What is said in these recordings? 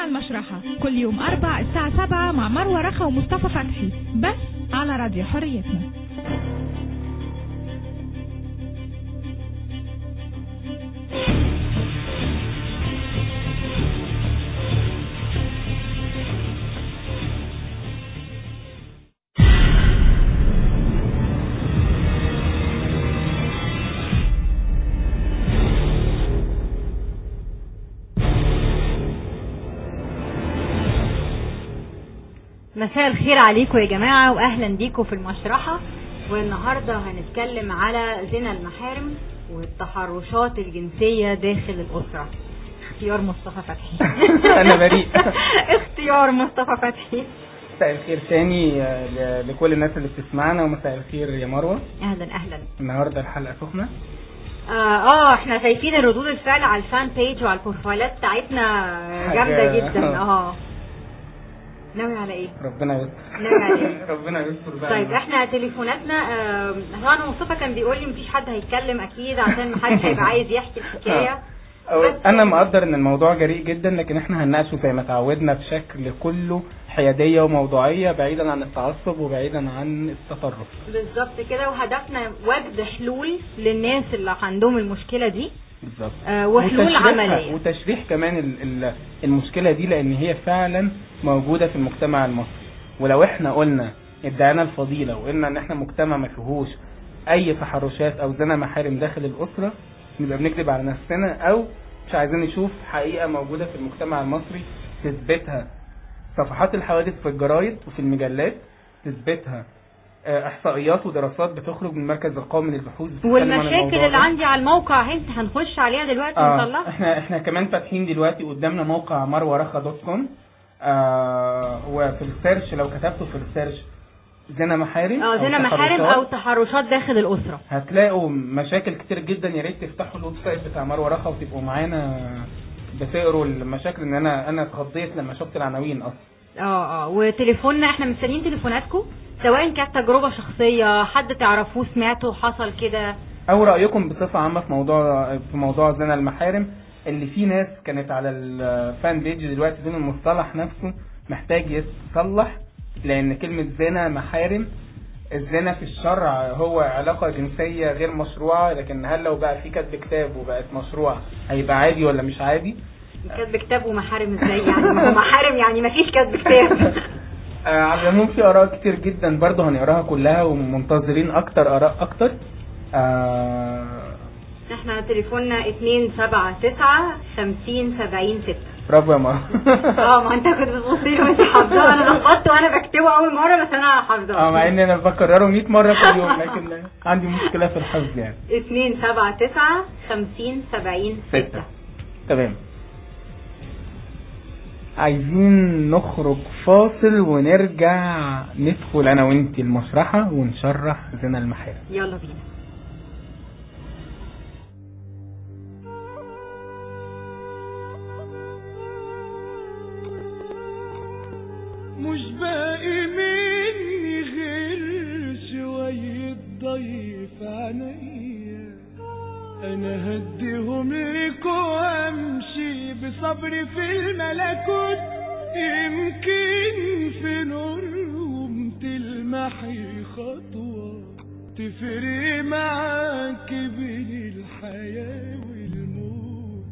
المشرحة كل يوم أربع الساعة سبعة مع مروة رخا ومصطفى فتحي بس على راديو حريتنا مساء الخير عليكم يا جماعة وأهلا بيكم في المشرحة والنهاردة هنتكلم على زنا المحارم والتحرشات الجنسية داخل الأسرة اختيار مصطفى فتحي أنا بريء. اختيار مصطفى فتحي مساء الخير تاني آه، ل- لكل الناس اللي بتسمعنا ومساء الخير يا مروة أهلا أهلا النهاردة الحلقة سخنة اه اه احنا شايفين ردود الفعل على الفان بيج وعلى البروفايلات بتاعتنا جامدة حاجة- جدا اه ناوي على ايه؟ ربنا يستر نعم عليك. ربنا يستر بقى طيب احنا تليفوناتنا آه، هو انا مصطفى كان بيقول لي مفيش حد هيتكلم اكيد عشان محدش هيبقى عايز يحكي الحكايه أو- انا مقدر ان الموضوع جريء جدا لكن احنا هنناقشه زي ما تعودنا بشكل كله حيادية وموضوعية بعيدا عن التعصب وبعيدا عن التطرف بالظبط كده وهدفنا وجد حلول للناس اللي عندهم المشكله دي بالظبط آه، وحلول وتشريحها- عمليه وتشريح كمان ال- ال- المشكلة دي لان هي فعلا موجودة في المجتمع المصري ولو احنا قلنا ادعينا الفضيلة وقلنا ان احنا مجتمع ما فيهوش اي تحرشات او زنا محارم داخل الاسرة نبقى بنكذب على نفسنا او مش عايزين نشوف حقيقة موجودة في المجتمع المصري تثبتها صفحات الحوادث في الجرايد وفي المجلات تثبتها آه، احصائيات ودراسات بتخرج من المركز القومي للبحوث بتتكلم عن والمشاكل الموضوع اللي ده. عندي على الموقع هنت هنخش عليها دلوقتي آه نطلعها احنا احنا كمان فاتحين دلوقتي قدامنا موقع مروه دوت كوم آه وفي السيرش لو كتبته في السيرش زنا محارم اه أو زنا محارم تحرشات، او تحرشات داخل الاسره هتلاقوا مشاكل كتير جدا يا ريت تفتحوا الويب سايت بتاع مروه رخا وتبقوا معانا بتقروا المشاكل ان انا انا اتخضيت لما شفت العناوين اصلا اه اه وتليفوننا احنا مستنيين تليفوناتكم سواء كانت تجربه شخصيه حد تعرفوه سمعته حصل كده او رايكم بصفه عامه في موضوع في موضوع زنا المحارم اللي في ناس كانت على الفان بيج دلوقتي دون المصطلح نفسه محتاج يتصلح لان كلمه زنا محارم الزنا في الشرع هو علاقة جنسية غير مشروعة لكن هل لو بقى في كتب كتاب وبقت مشروعة هيبقى عادي ولا مش عادي؟ كاتب كتاب ومحارم ازاي يعني ما هو محارم يعني ما فيش كاتب كتاب آه على العموم في آراء كتير جدا برضه هنقراها كلها ومنتظرين أكتر آراء أكتر آه احنا تليفوننا 279 50 70 6 برافو يا مروة اه ما انت كنت بتبص لي وانت حافظاه انا لخبطت وانا بكتبه اول مره بس انا حافظاه اه مع ان انا بكرره 100 مره في اليوم لكن عندي مشكله في الحفظ يعني 279 50 70 6 تمام عايزين نخرج فاصل ونرجع ندخل انا وانتي المشرحه ونشرح زنا المحارم يلا بينا مش باقي مني غير شوية ضيف عينيا انا هديهم لك وامشي بصبري في الملكوت يمكن في نورهم تلمحي خطوة تفرق معاك بين الحياة والموت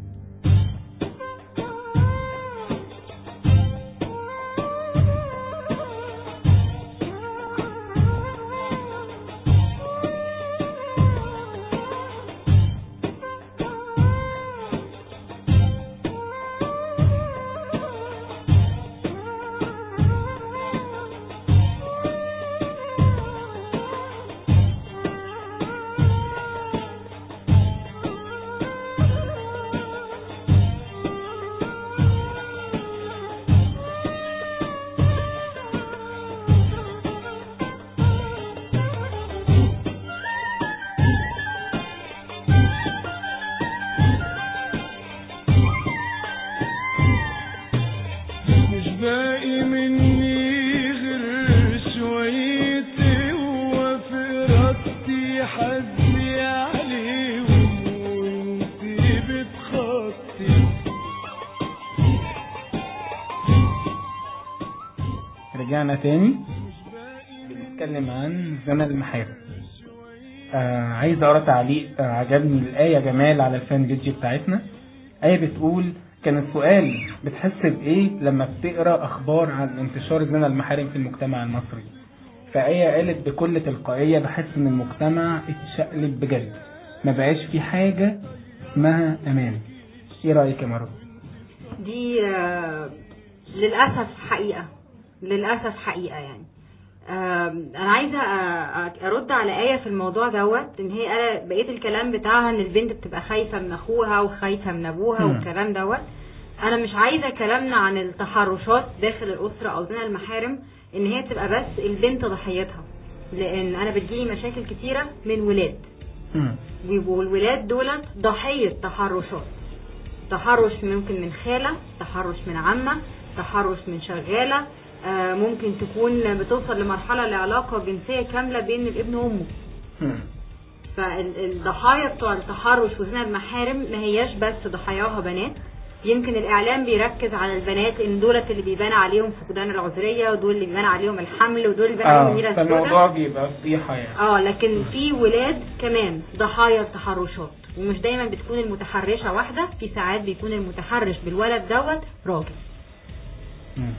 رجعنا تاني بنتكلم عن زنا المحارم آه عايز اقرا تعليق آه عجبني الآية جمال على الفان بيج بتاعتنا آية بتقول كان السؤال بتحس بإيه لما بتقرا أخبار عن انتشار زنا المحارم في المجتمع المصري فآية قالت بكل تلقائية بحس إن المجتمع اتشقلب بجد ما بقاش في حاجة اسمها أمان إيه رأيك يا مروة؟ دي آه، للأسف حقيقة للأسف حقيقة يعني آم، أنا عايزة آه، آه، أرد على آية في الموضوع دوت إن هي قال بقية الكلام بتاعها إن البنت بتبقى خايفة من أخوها وخايفة من أبوها مم. والكلام دوت أنا مش عايزة كلامنا عن التحرشات داخل الأسرة أو زنا المحارم إن هي تبقى بس البنت ضحيتها لأن أنا بتجيلي مشاكل كتيرة من ولاد مم. ويبقوا الولاد دولت ضحية تحرشات تحرش ممكن من خالة تحرش من عمة تحرش من شغالة آه، ممكن تكون بتوصل لمرحلة لعلاقة جنسية كاملة بين الابن وامه مم. فالضحايا بتوع التحرش وزنا المحارم ما هياش بس ضحاياها بنات يمكن الاعلام بيركز على البنات ان دولت اللي بيبان عليهم فقدان العذريه ودول اللي بيبان عليهم الحمل ودول اللي بيبان عليهم اه النيره السوداء فالموضوع بيبقى فضيحة يعني اه لكن في ولاد كمان ضحايا التحرشات ومش دايما بتكون المتحرشه واحده في ساعات بيكون المتحرش بالولد دوت راجل مم.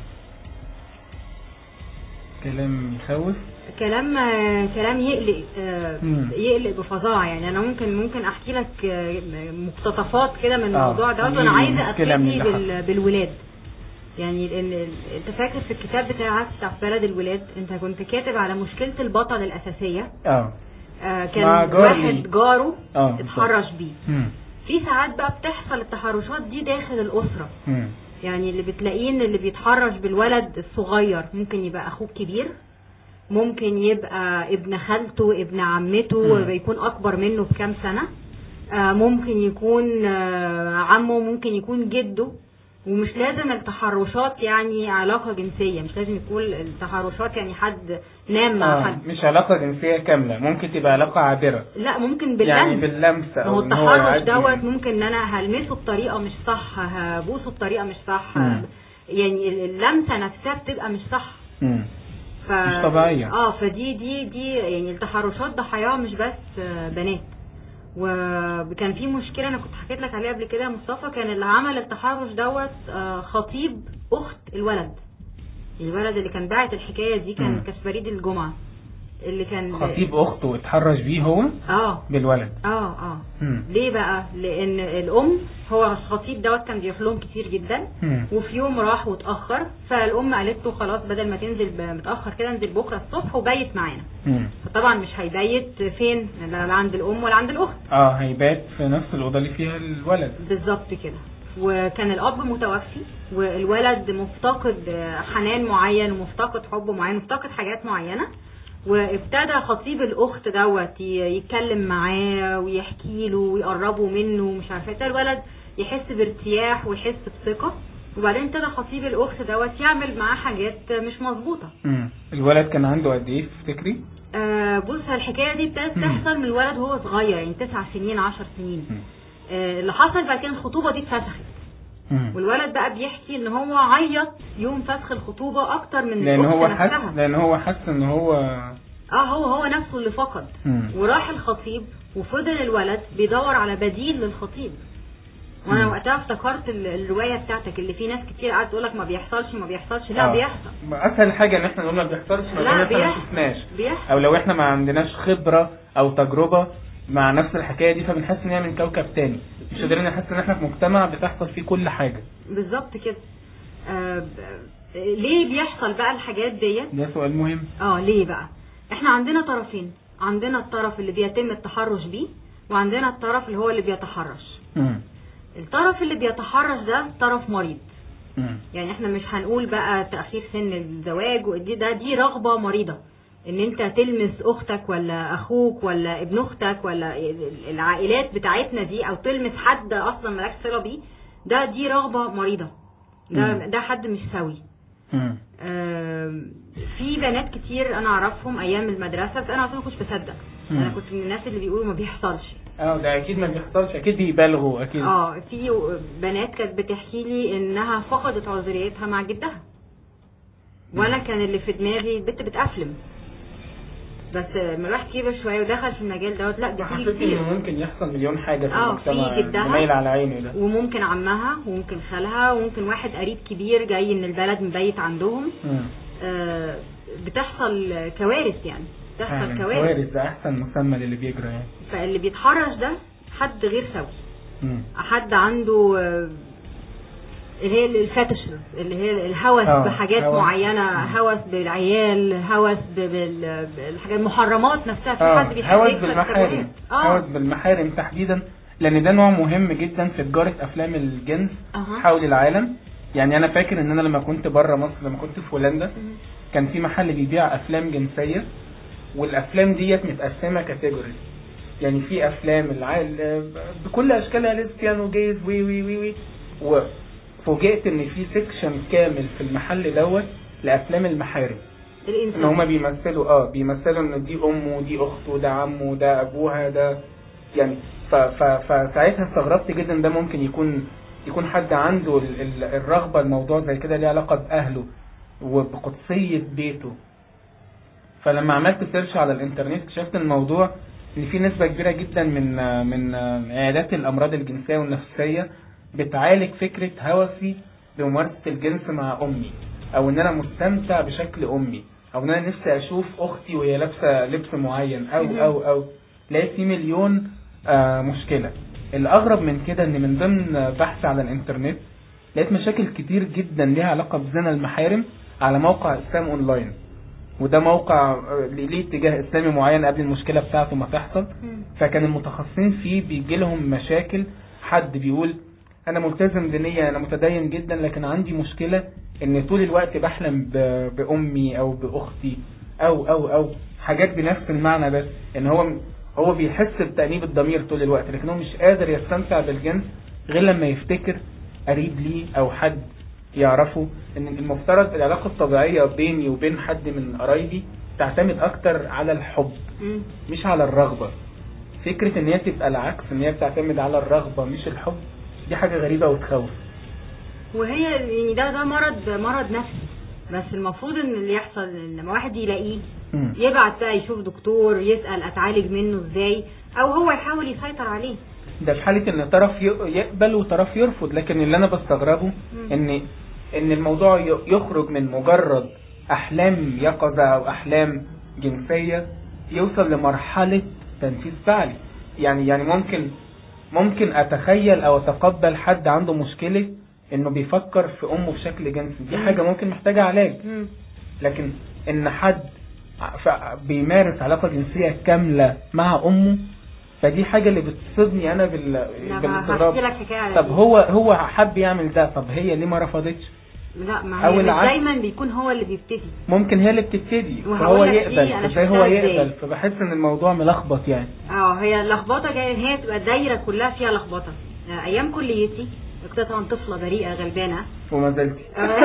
كلام يخوف كلام آه، كلام يقلق آه، مم. يقلق بفظاعه يعني انا ممكن ممكن احكي لك آه، مقتطفات كده من آه، الموضوع دوت قولي وانا لي عايزه مشكلة من ابتدي اللي بال- بالولاد يعني لان ال- انت فاكر في الكتاب بتاعك بتاع بلد الولاد انت كنت كاتب على مشكله البطل الاساسيه اه آه، كان مع جاري. واحد جاره اه اتحرش بيه مم. في ساعات بقى بتحصل التحرشات دي داخل الأسرة مم. يعني اللي بتلاقيه إن اللي بيتحرش بالولد الصغير ممكن يبقى أخوه كبير ممكن يبقى ابن خالته ابن عمته مم. بيكون أكبر منه بكام سنة آه، ممكن يكون آه، عمه ممكن يكون جده ومش لازم التحرشات يعني علاقة جنسية مش لازم يكون التحرشات يعني حد نام مع آه. حد مش علاقة جنسية كاملة ممكن تبقى علاقة عابرة لا ممكن باللمس يعني باللمس ما هو او ان هو التحرش يعدي دوت ممكن ان انا هلمسه بطريقه مش صح هبوسه بطريقه مش صح مم. يعني اللمسه نفسها بتبقى مش صح مم. ف... مش طبيعية. اه فدي دي دي يعني التحرشات ضحاياها مش بس آه، بنات وكان في مشكله انا كنت حكيت لك عليها قبل كده يا مصطفى كان اللي عمل التحرش دوت آه، خطيب اخت الولد الولد اللي كان باعت الحكايه دي مم. كان كسفريد الجمعه اللي كان خطيب اخته اتحرش بيه هو اه بالولد اه اه مم. ليه بقى لان الام هو الخطيب دوت كان بيروح لهم كتير جدا مم. وفي يوم راح واتاخر فالام قالت له خلاص بدل ما تنزل ب- متاخر كده انزل بكره الصبح وبيت معانا مم. فطبعا مش هيبيت فين لا لا عند الام ولا عند الاخت اه هيبات في نفس الأوضة اللي فيها الولد بالظبط كده وكان الاب متوفي والولد مفتقد حنان معين ومفتقد حب معين ومفتقد حاجات معينه وابتدى خطيب الاخت دوت ي- يتكلم معاه ويحكي له ويقربه منه ومش عارفه ابتدى الولد يحس بارتياح ويحس بثقه وبعدين ابتدى خطيب الاخت دوت يعمل معاه حاجات مش مظبوطه مم. الولد كان عنده قد ايه تفتكري؟ آه بص الحكايه دي ابتدت مم. تحصل من الولد وهو صغير يعني تسع سنين عشر سنين مم. آه اللي حصل بعد كده الخطوبه دي اتفسخت مم. والولد بقى بيحكي ان هو عيط يوم فسخ الخطوبه اكتر من لان الأخت هو نفسها. حس لان هو حس ان هو اه هو هو نفسه اللي فقد مم. وراح الخطيب وفضل الولد بيدور على بديل للخطيب وانا مم. وقتها افتكرت ال- الروايه بتاعتك اللي في ناس كتير قاعده تقول لك ما بيحصلش ما بيحصلش لا آه. بيحصل اسهل حاجه ان احنا نقول ما بيحصلش ما لا، دام احنا ما بيحصل. شفناش بيحصل او لو احنا ما عندناش خبره او تجربه مع نفس الحكايه دي فبنحس ان هي من كوكب تاني مش قادرين نحس ان احنا في مجتمع بتحصل فيه كل حاجه بالظبط كده آه ب- ليه بيحصل بقى الحاجات ديت ده سؤال مهم اه ليه بقى احنا عندنا طرفين عندنا الطرف اللي بيتم التحرش بيه وعندنا الطرف اللي هو اللي بيتحرش مم. الطرف اللي بيتحرش ده طرف مريض مم. يعني احنا مش هنقول بقى تأخير سن الزواج ودي ده دي رغبة مريضة ان انت تلمس اختك ولا اخوك ولا ابن اختك ولا العائلات بتاعتنا دي او تلمس حد اصلا مالكش صلة بيه ده دي رغبة مريضة ده مم. ده حد مش سوي مم. آم، في بنات كتير انا اعرفهم ايام المدرسه بس انا اصلا ما كنتش بصدق مم. انا كنت من الناس اللي بيقولوا ما بيحصلش اه ده اكيد ما بيحصلش اكيد بيبالغوا اكيد اه في بنات كانت بتحكي لي انها فقدت عذريتها مع جدها وانا كان اللي في دماغي البت بتأفلم بس لما الواحد كبر شويه ودخل في المجال دوت لا ده فيه حسيت كتير انه ممكن يحصل مليون حاجه في آه، المجتمع في جدها. مايل على عينه ده وممكن عمها وممكن خالها وممكن واحد قريب كبير جاي من البلد مبيت عندهم مم. آه، بتحصل كوارث يعني بتحصل فعلا كوارث كوارث ده احسن مسمى للي بيجرى يعني فاللي بيتحرش ده حد غير سوي مم. حد عنده آه، اللي هي الفاتشز اللي هي الهوس آه، بحاجات هوس. معينه هوس بالعيال هوس ب- بال- بالحاجات المحرمات نفسها في اه حد بيحب هوس يكسب بالمحارم ثروات. اه هوس بالمحارم تحديدا لان ده نوع مهم جدا في تجاره افلام الجنس أها. حول العالم يعني انا فاكر ان انا لما كنت بره مصر لما كنت في هولندا مم. كان في محل بيبيع افلام جنسيه والافلام ديت متقسمه كاتيجوري يعني في افلام العائل بكل اشكالها ليسبيان وجيز وي وي وي وي وفوجئت ان في سيكشن كامل في المحل دوت لافلام المحارم ان الانسان هما بيمثلوا اه بيمثلوا ان دي امه ودي اخته ده عمه ده ابوها ده يعني ف ف فساعتها استغربت جدا ده ممكن يكون يكون حد عنده ال ال الرغبه الموضوع زي كده ليه علاقه باهله وبقدسيه بيته فلما عملت سيرش على الانترنت اكتشفت الموضوع ان في نسبه كبيره جدا من من عيادات الامراض الجنسيه والنفسيه بتعالج فكره هوسي بممارسه الجنس مع امي او ان انا مستمتع بشكل امي او ان انا نفسي اشوف اختي وهي لابسه لبس معين او مهم. او او لقيت في مليون آه مشكله الاغرب من كده ان من ضمن بحث على الانترنت لقيت مشاكل كتير جدا ليها علاقه بزنا المحارم على موقع اسلام اونلاين وده موقع آه، ليه اتجاه اسلامي معين قبل المشكله بتاعته ما تحصل مم. فكان المتخصصين فيه بيجي لهم مشاكل حد بيقول انا ملتزم دينيا انا متدين جدا لكن عندي مشكله ان طول الوقت بحلم ب- بامي او باختي او او او حاجات بنفس المعنى ده ان هو هو بيحس بتأنيب الضمير طول الوقت لكن هو مش قادر يستمتع بالجنس غير لما يفتكر قريب ليه او حد يعرفه ان المفترض العلاقه الطبيعيه بيني وبين حد من قرايبي تعتمد اكتر على الحب مم. مش على الرغبة فكرة ان هي تبقى العكس ان هي بتعتمد على الرغبة مش الحب دي حاجة غريبة وتخوف وهي يعني ده ده مرض مرض نفسي بس المفروض ان اللي يحصل ان لما واحد يلاقيه مم. يبعت بقى يشوف دكتور يسأل اتعالج منه ازاي او هو يحاول يسيطر عليه ده في حالة ان طرف ي- يقبل وطرف يرفض لكن اللي انا بستغربه مم. ان ان الموضوع ي- يخرج من مجرد احلام يقظة او احلام جنسية يوصل لمرحلة تنفيذ فعلي يعني يعني ممكن ممكن اتخيل او اتقبل حد عنده مشكلة انه بيفكر في امه بشكل جنسي دي مم. حاجة ممكن محتاجة علاج مم. لكن ان حد ف- بيمارس علاقة جنسية كاملة مع امه فدي حاجة اللي بتصدني انا بال لا بالاضطراب هحكي لك حكايه على طب دي. هو هو حب يعمل ده طب هي ليه ما رفضتش لا ما أو هي مش العكس. دايما بيكون هو اللي بيبتدي ممكن هي اللي بتبتدي وهقول فهو لك دي يقبل أنا ازاي هو شفتها إزاي. يقبل فبحس ان الموضوع ملخبط يعني اه هي اللخبطه جايه هي تبقى الدايره كلها فيها لخبطه آه، ايام كليتي كنت طبعا طفله بريئه غلبانه وما زلت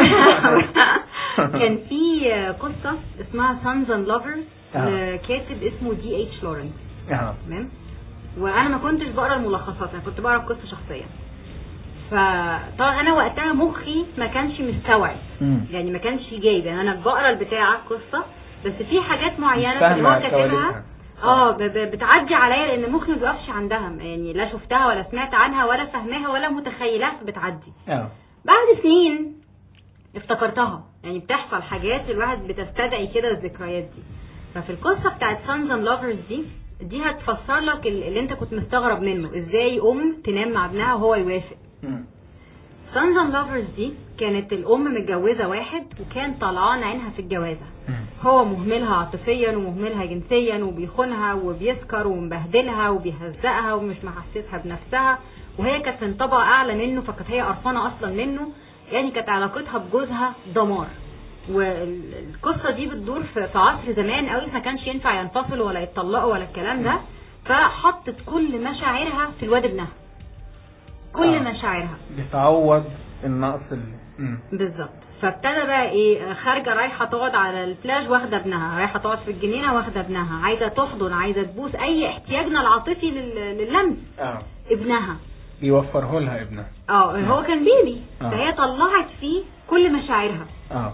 كان في آه، قصه اسمها Sons and Lovers آه. لكاتب اسمه دي اتش لورنس اه تمام وانا ما كنتش بقرا الملخصات انا كنت بقرا القصه شخصيا فطبعا انا وقتها مخي ما كانش مستوعب مم. يعني ما كانش جايب يعني انا بقرا البتاع قصه بس في حاجات معينه مش في اللي هو فاهمة كاتبها كواليسها. اه ب- ب- بتعدي عليا لان مخي ما بيقفش عندها يعني لا شفتها ولا سمعت عنها ولا فاهماها ولا متخيلها بتعدي اه بعد سنين افتكرتها يعني بتحصل حاجات الواحد بتستدعي كده الذكريات دي ففي القصه بتاعت سانز اند لافرز دي دي هتفسر لك ال- اللي انت كنت مستغرب منه ازاي ام تنام مع ابنها وهو يوافق مم. سانز اند لافرز دي كانت الام متجوزه واحد وكان طلعان عينها في الجوازه مم. هو مهملها عاطفيا ومهملها جنسيا وبيخونها وبيسكر ومبهدلها وبيهزقها ومش محسسها بنفسها وهي كانت من طبقه اعلى منه فكانت هي قرفانه اصلا منه يعني كانت علاقتها بجوزها دمار والقصه دي بتدور في في عصر زمان قوي ما كانش ينفع ينفصلوا ولا يتطلقوا ولا الكلام ده فحطت كل مشاعرها في الواد ابنها كل آه. مشاعرها بتعوض النقص اللي مم. بالظبط فابتدى بقى ايه خارجه رايحه تقعد على البلاج واخده ابنها رايحه تقعد في الجنينه واخده ابنها عايزه تحضن عايزه تبوس اي احتياجنا العاطفي لل- لللمس اه ابنها بيوفره لها ابنها اه هو كان بيبي آه. فهي طلعت فيه كل مشاعرها اه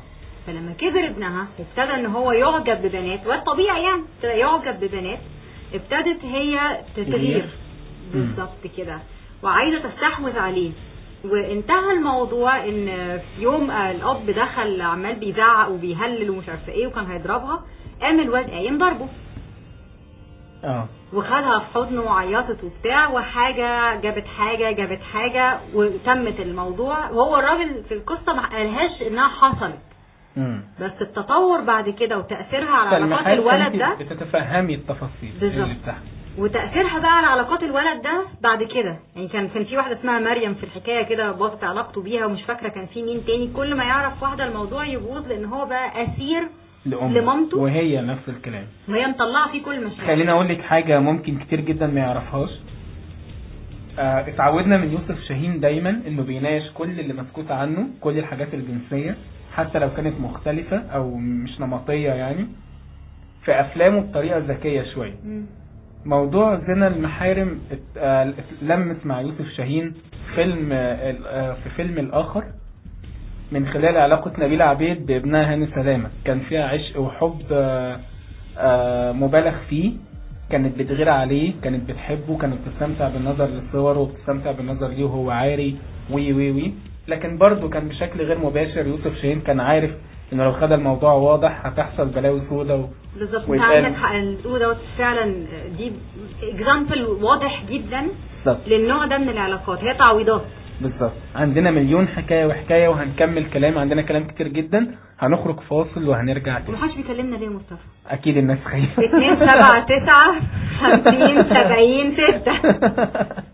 فلما كبر ابنها ابتدى ان هو يعجب ببنات والطبيعي يعني ابتدى يعجب ببنات ابتدت هي تتغير تغير. بالظبط كده وعايزه تستحوذ عليه وانتهى الموضوع ان في يوم آه، الاب دخل عمال بيزعق وبيهلل ومش عارفه ايه وكان هيضربها قام الواد قايم ضربه اه وخدها في حضنه وعيطت وبتاع وحاجه جابت حاجه جابت حاجه وتمت الموضوع وهو الراجل في القصه ما قالهاش انها حصلت امم بس التطور بعد كده وتاثيرها على علاقات فالمحال الولد كانت ده بتتفهمي التفاصيل بالظبط. اللي بتحصل وتاثيرها بقى على علاقات الولد ده بعد كده يعني كان كان في واحده اسمها مريم في الحكايه كده باظت علاقته بيها ومش فاكره كان في مين تاني كل ما يعرف واحده الموضوع يبوظ لان هو بقى اسير لأمه لمامته؟ وهي نفس الكلام وهي مطلعه فيه كل مشاكل خليني اقول لك حاجه ممكن كتير جدا ما يعرفهاش آه اتعودنا من يوسف شاهين دايما انه بيناقش كل اللي مسكوت عنه كل الحاجات الجنسيه حتى لو كانت مختلفه او مش نمطيه يعني في افلامه بطريقه ذكيه شويه مم. موضوع زنا المحارم ات- آه، اتلمس مع يوسف شاهين فيلم آه، ال- آه، في فيلم الآخر من خلال علاقة نبيلة عبيد بابنها هاني سلامة كان فيها عشق وحب آه، آه، مبالغ فيه كانت بتغير عليه كانت بتحبه كانت بتستمتع بالنظر لصوره وبتستمتع بالنظر ليه وهو عاري وي وي وي لكن برضه كان بشكل غير مباشر يوسف شاهين كان عارف انه لو خد الموضوع واضح هتحصل بلاوي سودا و... بالظبط انت ويتقال- عندك حق اللي بتقوله دوت فعلا دي اكزامبل واضح جدا بالظبط للنوع ده من العلاقات هي تعويضات بالظبط عندنا مليون حكايه وحكايه وهنكمل كلام عندنا كلام كتير جدا هنخرج فاصل وهنرجع تاني ومحدش بيكلمنا ليه يا مصطفى اكيد الناس خايفه 2 7 9 50 70 6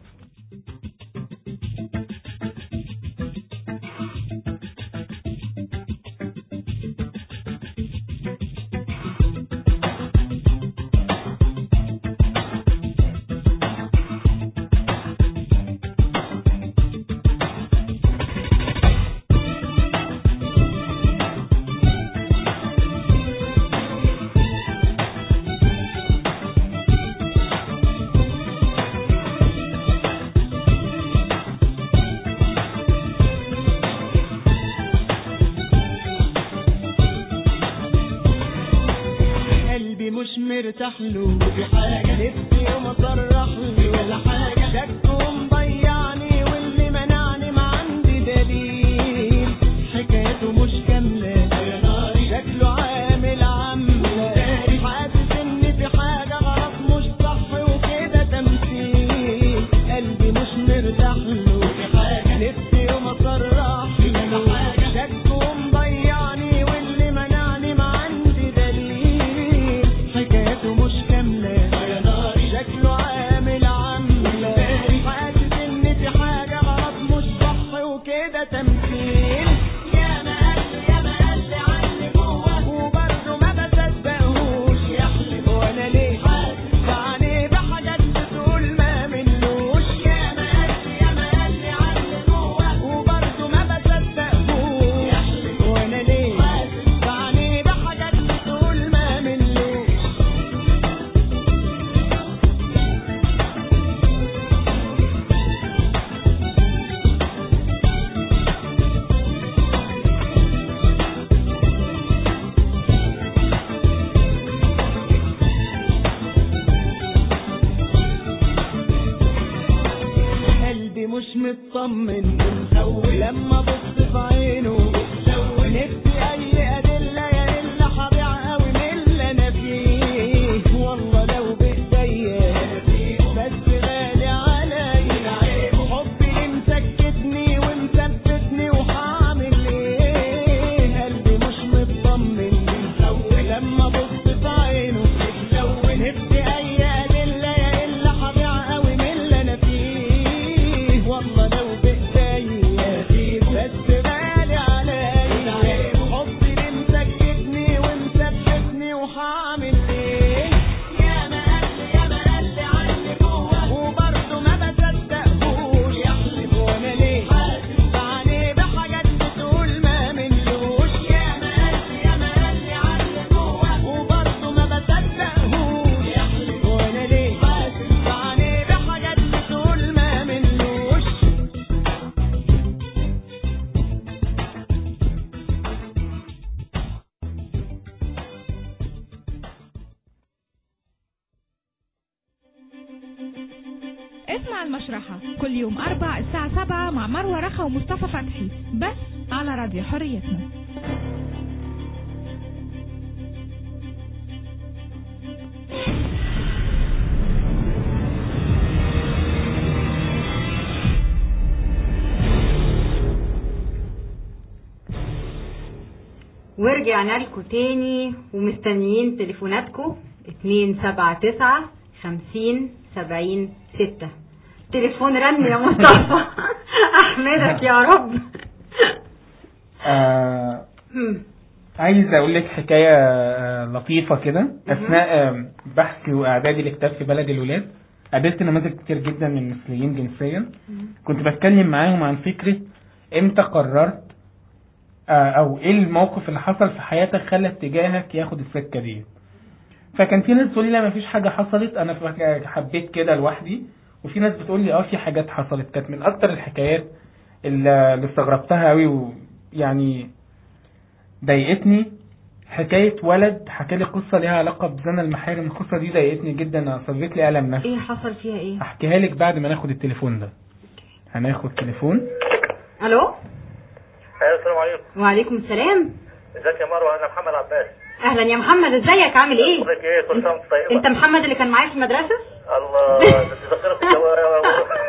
قلبي مش مرتاح له في حاجة نفسي يوم اصرح له ولا حاجة شكه مضيعني واللي منعني ما عندي دليل حكايته مش كاملة شكله عامل عاملة حاسس ان في حاجة غلط مش صح وكده تمثيل قلبي مش مرتاح له في حاجة نفسي يوم اصرح له شكه مضيعني واللي منعني ما عندي دليل حكايته مش كاملة شكله عامل عاملة حاسس ان في حاجة غلط مش صح وكده تمثيل يا ما قال يا ما قال لي عني جوه وبرضه ما بصدقهوش يحلف وانا ليه يعني بحاجات بتقول ما منوش يا ما قال يا ما قال لي عني جوه وبرضه ما بصدقهوش يحلف وانا ليه يعني بحاجات بتقول ما منوش قلبي مش مطمن لما بص في عينه نفسي اي ادله يا الا هضيع قوي من اللي انا فيه والله لو بايديا بس غالي عليا حبي اللي مسكتني ومثبتني وهعمل ايه قلبي مش مطمن لما بص في عينه نفسي اي ادله يا الا هضيع قوي من اللي انا فيه والله لو بايديا بس غالي عليا مع المشرحة كل يوم أربع الساعة سبعة مع مروة رخا ومصطفى فتحي بس على راديو حريتنا ورجعنا لكم تاني ومستنيين تليفوناتكم 279 50 70 6 تليفون رن يا مصطفى احمدك يا رب آه هم. عايز اقول لك حكايه آه، لطيفه كده اثناء آه، بحثي واعدادي لكتاب في بلد الولاد قابلت نماذج كتير جدا من المثليين جنسيا كنت بتكلم معاهم عن فكره امتى قررت آه، او ايه الموقف اللي حصل في حياتك خلى اتجاهك ياخد السكه دي فكان في ناس بتقول لي لا مفيش حاجه حصلت انا ف- حبيت كده لوحدي وفي ناس بتقول لي اه في حاجات حصلت كانت من اكتر الحكايات اللي اللي استغربتها قوي ويعني ضايقتني حكاية ولد حكى لي قصة ليها علاقة بزنا المحارم القصة دي ضايقتني جدا صبت لي ألم نفسي ايه حصل فيها ايه هحكيها لك بعد ما ناخد التليفون ده هناخد تليفون الو ايوه السلام عليكم وعليكم السلام ازيك يا مروه انا محمد عباس اهلا يا محمد ازيك عامل ايه اخبارك ايه كل سنه وانت طيبه انت محمد اللي كان معايا في المدرسه الله ده انت ذاكرتك جوا-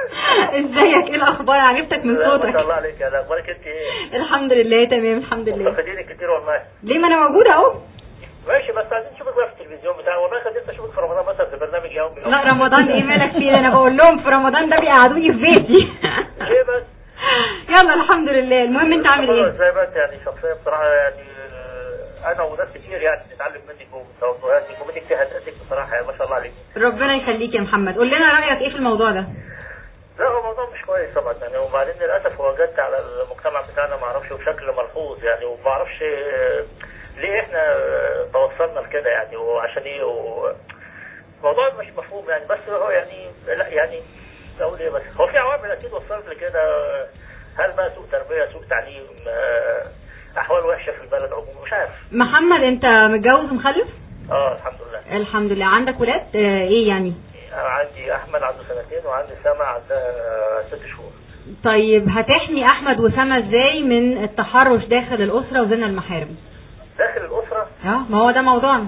ازيك ايه الاخبار عجبتك من لا، ما شاء صوتك الله عليك يا اخبارك انت ايه الحمد لله تمام الحمد لله مفتقدينك كتير والله ليه ما انا موجوده اهو ماشي بس عايزين نشوفك بقى في التلفزيون بتاع والله خليت اشوفك في رمضان مثلا في برنامج يومي لا رمضان ايه مالك فيه انا بقول لهم في رمضان ده بيقعدوني في بيتي ليه بس يلا الحمد لله المهم انت عامل مروة ايه ازاي بقى انت يعني شخصيه بصراحه يعني آه، انا وناس كتير يعني بنتعلم منك ومن توجهاتك ومن اجتهاداتك بصراحه يعني ما شاء الله عليك ربنا يخليك يا محمد قول لنا رايك ايه في الموضوع ده لا هو الموضوع مش كويس طبعا يعني وبعدين للاسف هو جد على المجتمع بتاعنا ما اعرفش بشكل ملحوظ يعني وما اعرفش آه، ليه احنا آه، توصلنا لكده يعني وعشان ايه و- الموضوع مش مفهوم يعني بس هو يعني لا يعني اقول ايه بس هو في عوامل اكيد وصلت لكده آه، هل بقى سوء تربيه سوء تعليم آه، احوال وحشه في البلد عموما مش عارف محمد انت متجوز ومخلف اه الحمد لله الحمد لله عندك ولاد آه ايه يعني أنا عندي احمد عنده سنتين وعندي سما عندها آه، ست شهور طيب هتحمي احمد وسما ازاي من التحرش داخل الاسره وزنا المحارم داخل الاسره اه ما هو ده موضوعنا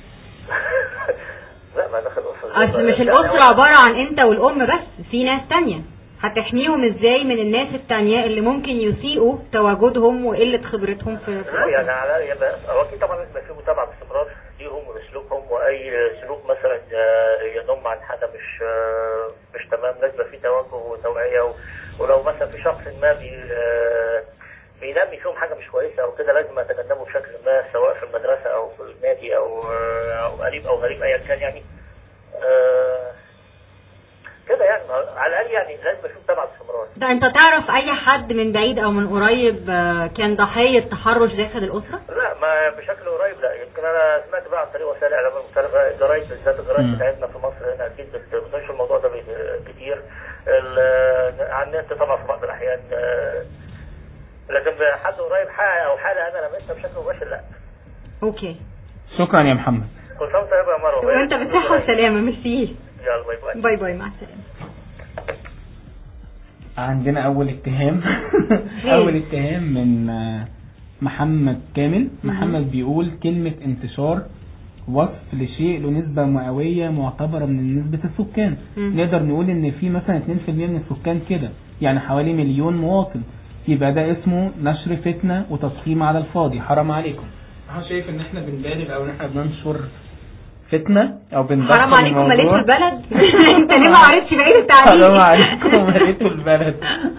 لا ما داخل الاسره اصل مش يعني الاسره هو- عباره عن انت والام بس في ناس تانية هتحميهم ازاي من الناس التانية اللي ممكن يسيئوا تواجدهم وقله خبرتهم في في لا يعني الأسرة؟ على يبقى هو اكيد طبعا لازم يبقى في متابعه باستمرار ليهم ولسلوكهم واي سلوك مثلا آه، ينم عن حاجه مش آه، مش تمام لازم يبقى في توجه وتوعيه و- ولو مثلا في شخص ما بي آه، بينمي فيهم حاجه مش كويسه او كده لازم اتجنبه بشكل ما سواء في المدرسه او في النادي او آه، او قريب او غريب ايا كان يعني آه، كده يعني على الاقل يعني لازم يبقى في متابعه باستمرار ده انت تعرف اي حد من بعيد او من قريب آه، كان ضحيه تحرش داخل الاسره لا ما بشكل قريب لا يمكن انا سمعت بقى عن طريق وسائل الاعلام المختلفه الجرايد بالذات الجرايد مم. بتاعتنا في مصر هنا اكيد بت- بتنشر الموضوع ده بي- كتير ال- على النت طبعا في بعض الاحيان آه، لكن حد قريب حاجه او حاله انا لمستها بشكل مباشر لا اوكي شكرا يا محمد كل سنه وانت طيب يا مروه وانت بالصحه والسلامه ميرسي يلا باي باي باي باي مع السلامه عندنا أول اتهام أول اتهام من آه، محمد كامل محمد بيقول كلمة انتشار وصف لشيء له نسبة مئوية معتبرة من نسبة السكان مم. نقدر نقول ان في مثلا 2% من السكان كده يعني حوالي مليون مواطن يبقى ده اسمه نشر فتنة وتضخيم على الفاضي حرام عليكم انا شايف ان احنا بنبالغ او ان احنا بننشر فتنة او بنضخم حرام عليكم مليت الموضوع. البلد انت ليه ما قريتش بقيه التعليم حرام عليكم مليتوا البلد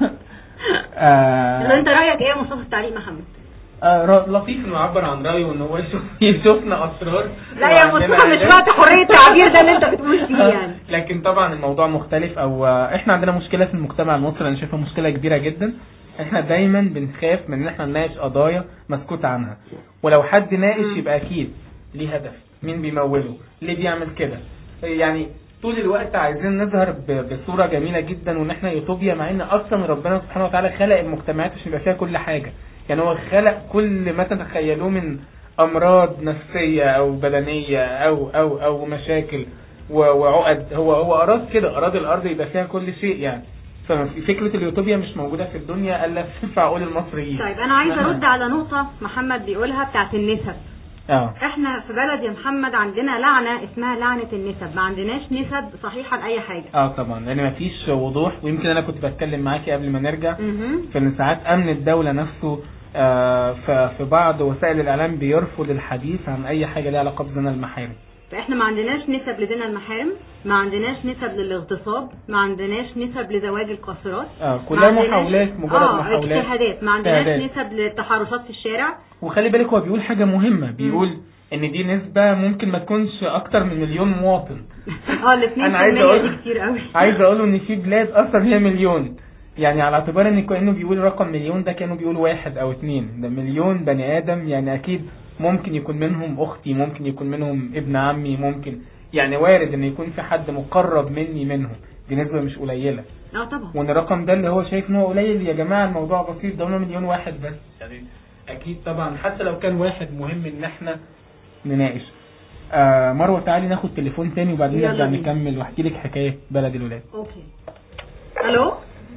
آه، انت رايك ايه يا مصطفى في التعليق محمد آه، ر- لطيف انه يعبر عن رايه ان هو يشوف يشوفنا اسرار لا يا وعندنا مصطفى مش عادات. وقت حريه التعبير ده اللي انت بتقول فيه يعني لكن طبعا الموضوع مختلف او آه، احنا عندنا مشكله في المجتمع المصري انا شايفها مشكله كبيره جدا احنا دايما بنخاف من ان احنا نناقش قضايا مسكوت عنها ولو حد ناقش مم. يبقى اكيد ليه هدف مين بيموله ليه بيعمل كده يعني طول الوقت عايزين نظهر ب- بصوره جميله جدا وان احنا يوتوبيا مع ان اصلا ربنا سبحانه وتعالى خلق المجتمعات عشان يبقى فيها كل حاجه يعني هو خلق كل ما تتخيلوه من امراض نفسيه او بدنيه او او او مشاكل و- وعقد هو هو اراد كده اراد الارض يبقى فيها كل شيء يعني ففكره اليوتوبيا مش موجوده في الدنيا الا في عقول المصريين طيب انا عايزه نعم. ارد على نقطه محمد بيقولها بتاعت النسب اه احنا في بلد يا محمد عندنا لعنه اسمها لعنه النسب ما عندناش نسب صحيحه لاي حاجه اه طبعا لان مفيش وضوح ويمكن انا كنت بتكلم معاكي قبل ما نرجع مهم. في ان ساعات امن الدوله نفسه آه، ف- في بعض وسائل الاعلام بيرفض الحديث عن اي حاجه ليها علاقه بزنا المحارم فاحنا ما عندناش نسب لزنا المحارم ما عندناش نسب للاغتصاب ما عندناش نسب لزواج القاصرات اه ما كلها عندناش- محاولات مجرد اه محاولات اجتهادات ما عندناش اجتهادات. نسب للتحرشات في الشارع وخلي بالك هو بيقول حاجه مهمه بيقول ان دي نسبه ممكن ما تكونش اكتر من مليون مواطن اه ال أنا عايز 2% أقول- دي كتير قوي عايز اقوله ان في بلاد اصلا هي مليون يعني على اعتبار ان كانه بيقول رقم مليون ده كانوا بيقول واحد او اتنين ده مليون بني ادم يعني اكيد ممكن يكون منهم اختي ممكن يكون منهم ابن عمي ممكن يعني وارد ان يكون في حد مقرب مني منهم دي نسبة مش قليلة اه طبعا وان الرقم ده اللي هو شايف ان هو قليل يا جماعة الموضوع بسيط ده هما مليون واحد بس يعني اكيد طبعا حتى لو كان واحد مهم ان احنا نناقش آه مروة تعالي ناخد تليفون تاني وبعدين يلا نرجع بينا. نكمل واحكي لك حكاية بلد الولاد اوكي الو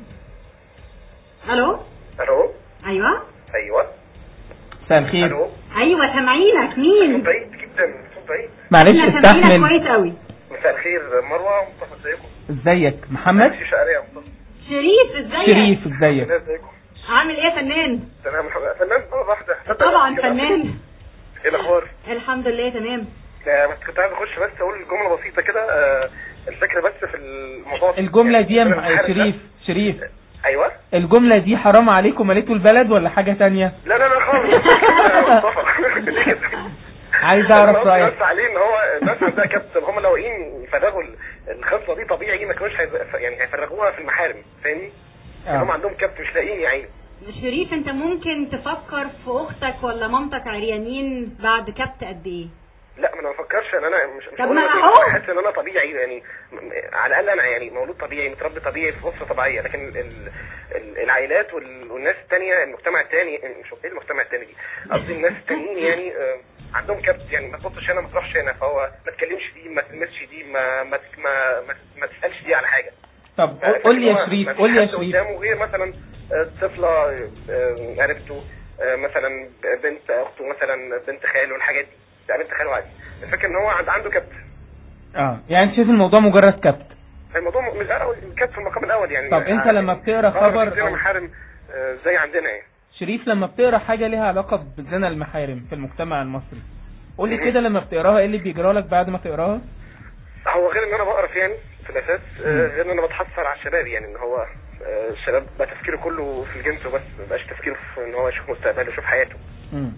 الو الو ايوه ايوه مساء الخير الو ايوه سامعينك صوت مين بعيد جدا صوت بعيد معلش احنا سامعينك استحمل كويس قوي مساء الخير مروه مصطفى ازيكم ازيك محمد ماشي شقريه يا مصطفى شريف ازيك شريف ازيك الناس ازيكم عامل ايه يا فنان تمام الحمد- فنان مره واحده طبعا فنان ايه الاخبار الحمد لله تمام آه، بس كنت عايز اخش بس اقول جمله بسيطه كده آه، الفكره بس في الموضوع الجملة دي يا يعني مح- الحارس ده- شريف شريف ايوه الجملة دي حرام عليكم مليتوا البلد ولا حاجة تانية لا لا لا خالص يا مصطفى ليه كده؟ عايز اعرف أنا قصدي رأيك بس عليه ان هو الناس عندها كابتن هم لو واقعين يفرغوا ال- الخصله دي طبيعي ما كانوش هيز- يعني هيفرغوها في المحارم فاهمني؟ هم آه. عندهم كابتن مش لاقيين يا عيني شريف انت ممكن تفكر في اختك ولا مامتك عريانين بعد كبت قد ايه لا ما انا ما بفكرش ان انا مش مش طب بقول ما لك أهو. انا حاسس ان انا طبيعي يعني م- م- على الاقل انا يعني مولود طبيعي متربي طبيعي في اسره طبيعيه لكن ال ال العائلات وال- والناس التانية المجتمع التاني مش ايه المجتمع التاني دي قصدي الناس التانيين يعني آه، عندهم كبت يعني ما تبصش هنا ما تروحش هنا فهو ما تكلمش دي ما تلمسش دي ما ما ما, ما, ما تسالش دي على حاجه طب قول لي يا شريف قول لي يا شريف قدامه غير مثلا آه، طفله آه، قريبته آه، مثلا بنت اخته مثلا بنت خاله الحاجات دي لا بنت خاله عادي الفكره ان هو عند- عنده كبت اه يعني انت شايف الموضوع مجرد كبت الموضوع مش أول- كبت في المقام الاول يعني طب أنت لما بتقرا آه، خبر مفيش عندنا أو- محارم آه، زي عندنا يعني شريف لما بتقرا حاجة ليها علاقة بزنا المحارم في المجتمع المصري قول لي كده لما بتقراها ايه اللي بيجرى لك بعد ما تقراها هو غير ان انا بقرف يعني في الاساس آه، غير ان انا بتحسر على الشباب يعني ان هو آه، الشباب بقى تفكيره كله في الجنس وبس ما بقاش تفكيره في ان هو يشوف مستقبله ويشوف حياته مم.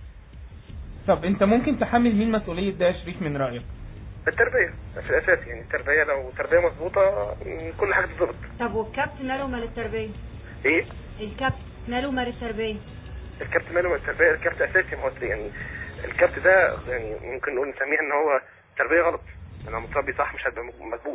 طب انت ممكن تحمل مين مسؤولية ده يا شريف من رأيك التربيه في الاساس يعني التربيه لو تربيه مظبوطه م، كل حاجه تتظبط طب والكبت ماله مال التربيه ايه الكبت ماله مال التربيه الكابت ماله من التربيه الكابت اساسي ما هو يعني الكابت ده يعني ممكن نقول نسميها ان هو تربيه غلط انا متربي صح مش هبقى مظبوط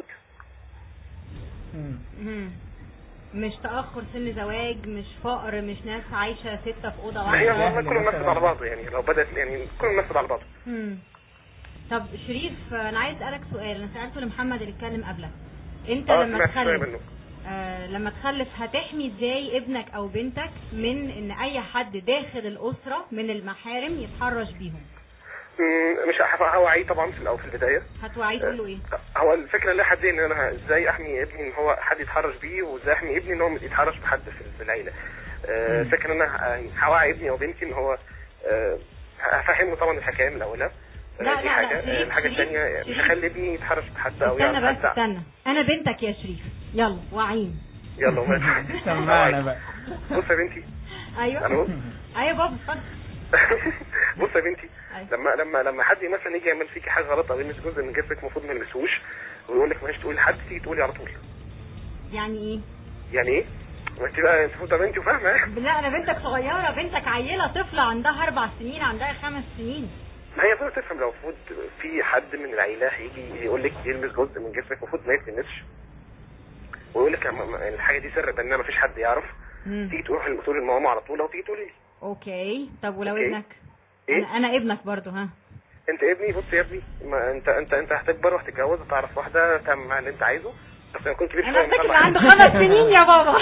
مم. مم. مش تأخر سن زواج مش فقر مش ناس عايشة ستة في أوضة ما هي واحدة والله كل الناس مثلاً. على بعضه يعني لو بدات يعني كل الناس على بعضه مم. طب شريف أنا عايز أسألك سؤال أنا سألته لمحمد اللي اتكلم قبلك أنت اه لما سمعت شويه تخلف منه آه لما تخلف هتحمي ازاي ابنك او بنتك من ان اي حد داخل الاسرة من المحارم يتحرش بيهم مم، مش هوعيه طبعا في الاول في البدايه هتوعيه تقول له ايه هو الفكره اللي حد ان انا ازاي احمي ابني ان هو حد يتحرش بيه وازاي احمي ابني ان هو يتحرش بحد في- في العيله آه، مم. فكره ان انا يعني هوعي ابني او بنتي ان هو آه، هفهمه طبعا الحكايه من اولها آه، لا، دي لا، حاجه لا، شريف، آه، الحاجه شريف، الثانيه مش شريف. هخلي ابني يتحرش بحد او استنى يعرف بس حد استنى انا بنتك يا شريف يلا وعين يلا ماشي سمعنا بقى بص يا بنتي ايوه الو ايوه بابا اتفضل بص يا بنتي أيوة. لما لما لما حد مثلا يجي يعمل فيكي حاجه غلط او يلمس جزء من جسمك المفروض ما يلمسوش ويقول لك ماشي تقولي لحد تيجي تقولي على طول يعني ايه يعني ايه؟ ما انت بقى المفروض يا بنتي وفاهمه لا انا بنتك صغيره بنتك عيله طفله عندها اربع سنين عندها خمس سنين ما هي المفروض تفهم لو المفروض في حد من العيله هيجي يقول لك يلمس جزء من جسمك المفروض ما يتلمسش ويقول لك ما- ما- الحاجه دي سر بان ما فيش حد يعرف مم. تيجي تروح تقول لماما على طول او تيجي تقولي لي اوكي طب ولو أوكي. ابنك ايه انا, أنا ابنك برضو ها انت ابني بص يا ابني ما انت انت انت هتكبر وهتتجوز وتعرف واحده تعمل معاها اللي انت عايزه بس لما تكون كبير انا شويه ابنك اللي مطلع- عنده خمس سنين يا بابا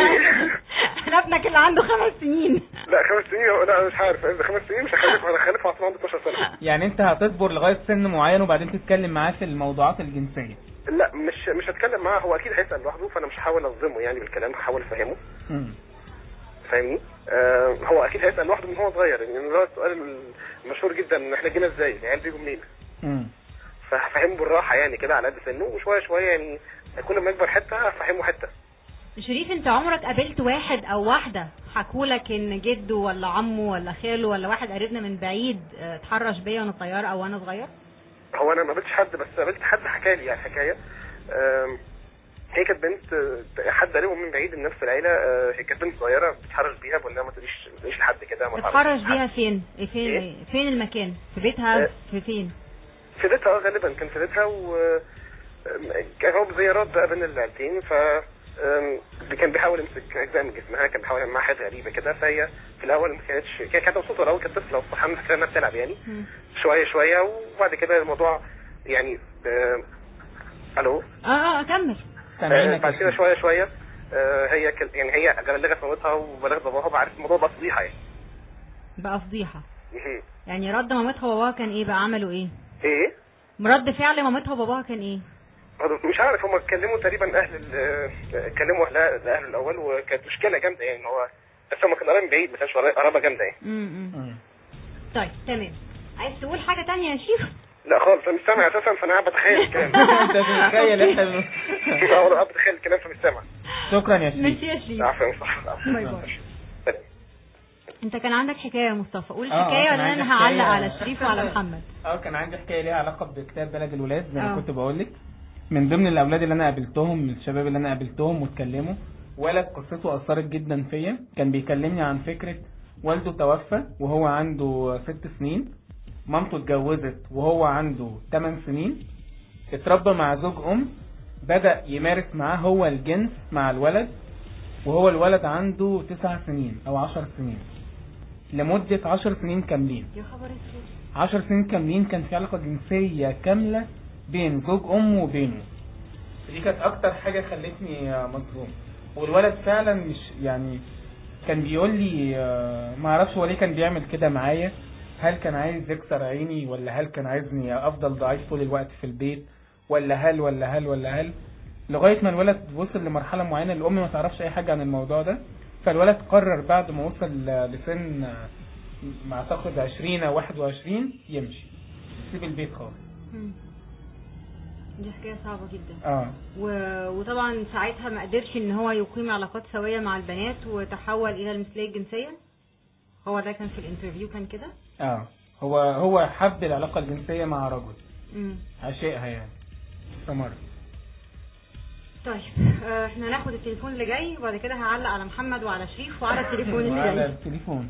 انا ابنك اللي عنده خمس سنين لا خمس سنين لا أنا مش عارف إذا خمس سنين مش هخلف انا هخلف عشان عنده 12 سنه يعني انت هتصبر لغايه سن معين وبعدين تتكلم معاه في الموضوعات الجنسيه لا مش مش هتكلم معاه هو اكيد هيسال لوحده فانا مش هحاول اظلمه يعني بالكلام هحاول افهمه مم. فاهمني آه هو اكيد هيسال لوحده من هو صغير يعني ده السؤال المشهور جدا ان احنا جينا ازاي العيال بيجوا منين مم. فهفهمه بالراحه يعني كده على قد سنه وشويه شويه يعني كل ما يكبر حته هفهمه حته شريف انت عمرك قابلت واحد او واحده حكولك ان جده ولا عمه ولا خاله ولا واحد قريبنا من بعيد اه، اتحرش بيا وانا صغيره او وانا صغير هو انا ما قابلتش حد بس قابلت حد حكى لي يعني حكايه آم، هي كانت بنت آه، حد قريبه من بعيد من نفس العيله آه، هي كانت بنت صغيره بتتحرش بيها بقول لها ما تقوليش ما تقوليش لحد كده ما اتحرش تعرفيش بيها حد. فين إيه فين ايه؟ إيه؟ فين المكان في بيتها اه. في فين في بيتها اه غالبا كان في بيتها و آم، كان هو زيارات بقى بين العيلتين ف آم، كان بيحاول يمسك اجزاء من جسمها كان بيحاول يعمل معاها حاجات غريبه كده فهي في الاول ما كانتش كانت كانت مبسوطه الاول كانت طفله وفرحانه فاكره انها بتلعب يعني مم. شويه شويه وبعد كده الموضوع يعني آم، الو اه اه كمل آه، سامعينك بعد يا كده شريف. شويه شويه آه، هي كل- يعني هي بلغت مامتها وبلغت باباها وعارف الموضوع بقى فضيحه يعني بقى فضيحه مهم. يعني رد مامتها وباباها كان ايه بقى عملوا ايه ايه رد فعل مامتها وباباها كان ايه هذا مش عارف هم اتكلموا تقريبا اهل ال- آه، اتكلموا اهلها الاهل الاول وكانت مشكله جامده يعني ان هو بس هم كانوا قريبين من بعيد ما كانش قرابه جامده يعني امم مم. طيب تمام عايز تقول حاجه تانية يا شيف لا خالص انا مش سامع اساسا فانا قاعد بتخيل الكلام انت متخيل احنا اه انا قاعد بتخيل الكلام فمش سامع شكرا يا شريف ميرسي يا شريف عفوا صح عفوا. باي باي انت كان عندك حكايه يا مصطفى قول اه، الحكايه كان ولا عندي انا هعلق حكاية. على شريف وعلى محمد اه كان عندي حكايه ليها علاقه بكتاب بلد الولاد زي ما اه. كنت بقول لك من ضمن الاولاد اللي انا قابلتهم من الشباب اللي انا قابلتهم واتكلموا ولد قصته اثرت جدا فيا كان بيكلمني عن فكره والده توفى وهو عنده ست سنين مامته اتجوزت وهو عنده 8 سنين اتربى مع زوج ام بدأ يمارس معاه هو الجنس مع الولد وهو الولد عنده 9 سنين او 10 سنين لمدة 10 سنين كاملين يا خبر اسود عشر سنين كاملين كان في علاقة جنسية كاملة بين زوج أمه وبينه دي كانت أكتر حاجة خلتني آه، مصدوم والولد فعلا مش يعني كان بيقول لي آه، ما اعرفش هو ليه كان بيعمل كده معايا هل كان عايز يكسر عيني ولا هل كان عايزني افضل ضعيف طول الوقت في البيت ولا هل ولا هل ولا هل لغايه ما الولد وصل لمرحله معينه الام ما تعرفش اي حاجه عن الموضوع ده فالولد قرر بعد ما وصل ل- لسن آه، ما اعتقد 20 او 21 يمشي يسيب البيت خالص مم. دي حكايه صعبه جدا اه و... وطبعا ساعتها ما قدرش ان هو يقيم علاقات سويه مع البنات وتحول الى المثليه الجنسيه هو ده كان في الانترفيو كان كده اه هو هو حب العلاقه الجنسيه مع رجل امم عشقها يعني استمر طيب آه، احنا هناخد التليفون اللي جاي وبعد كده هعلق على محمد وعلى شريف وعلى التليفون اللي وعلى جاي التليفون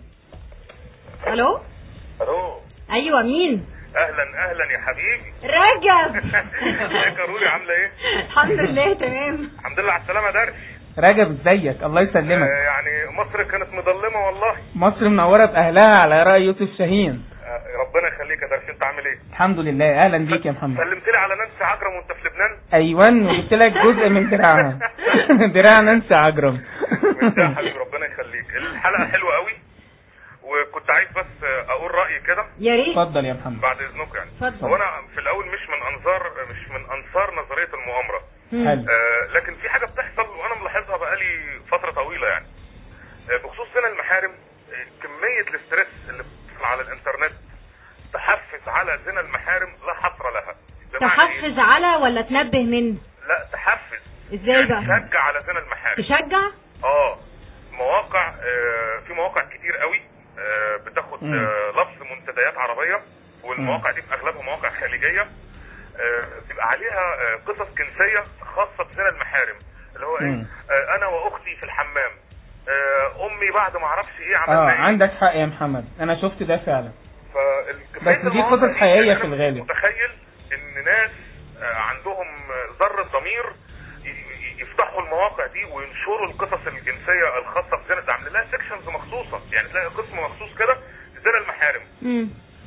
الو الو ايوه مين اهلا اهلا يا حبيبي رجب ازيك يا روري عامله ايه الحمد لله تمام الحمد لله على السلامه درش رجب ازيك الله آه يسلمك يعني مصر كانت مظلمه والله مصر منوره باهلها على راي يوسف شاهين آه ربنا يخليك يا درش انت عامل ايه الحمد لله اهلا بيك يا محمد سلمت لي على نانسي عجرم وانت في لبنان ايوان وجبت لك جزء من دراعها دراع نانسي عجرم وانت يا حبيبي ربنا يخليك الحلقه حلوه قوي وكنت عايز بس آه، اقول رايي كده يا ريت اتفضل يا محمد بعد اذنكم يعني اتفضل. هو انا في الاول مش من انظار مش من انصار نظريه المؤامره مم. حلو آه، لكن في حاجه بتحصل وانا ملاحظها بقالي فتره طويله يعني آه، بخصوص سنة المحارم آه، كميه الاسترس اللي بتحصل على الانترنت تحفز على زنا المحارم لا حصر لها بمعنى إيه؟ تحفز على ولا تنبه من لا تحفز ازاي بقى تشجع على زنا المحارم تشجع اه مواقع آه، في مواقع كتير قوي آه، بتاخد مم. آه، لفظ منتديات عربيه والمواقع دي في اغلبها مواقع خليجيه آه، بيبقى عليها آه، قصص جنسيه خاصه بزنا المحارم اللي هو ايه مم. آه، انا واختي في الحمام آه، امي بعد ما اعرفش ايه اه عملنا ايه عندك حق يا محمد انا شفت ده فعلا فال- بس دي المواقع قصص حقيقية أنا في مش الغالب. متخيل ان ناس آه، عندهم ذره ضمير ي- ي- يفتحوا المواقع دي وينشروا القصص الجنسيه الخاصه بزنا ده عاملين لها سيكشنز مخصوصه يعني تلاقي قسم مخصوص كده زنا المحارم امم وعليه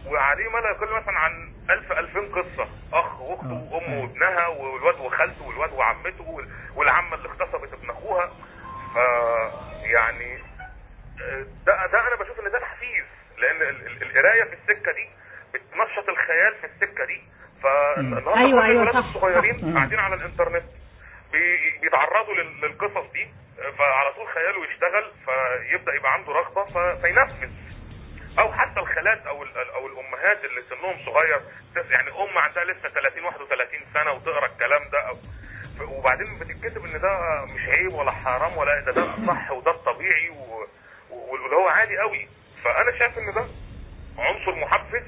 دي ما لا يقل مثلا عن 1000 2000 قصه اخ واخته آه. وامه وابنها والواد وخالته والواد وعمته وال- والعمه اللي اغتصبت ابن اخوها ف يعني آه، ده ده انا بشوف ان ده تحفيز لان ال- ال- القرايه في السكه دي بتنشط الخيال في السكه دي فالنهارده أيوة، كل أيوة، الولاد صح، الصغيرين صح. قاعدين على الانترنت بي- بيتعرضوا لل- للقصص دي فعلى طول خياله يشتغل فيبدا يبقى عنده رغبه ف- فينفذ او حتى الخالات او ال- او الامهات اللي سنهم صغير تس- يعني ام عندها لسه 30 31 سنه وتقرا الكلام ده أو ف- وبعدين بتتكتب ان ده مش عيب ولا حرام ولا ده ده صح وده الطبيعي و- و- واللي هو عادي قوي فانا شايف ان ده عنصر محفز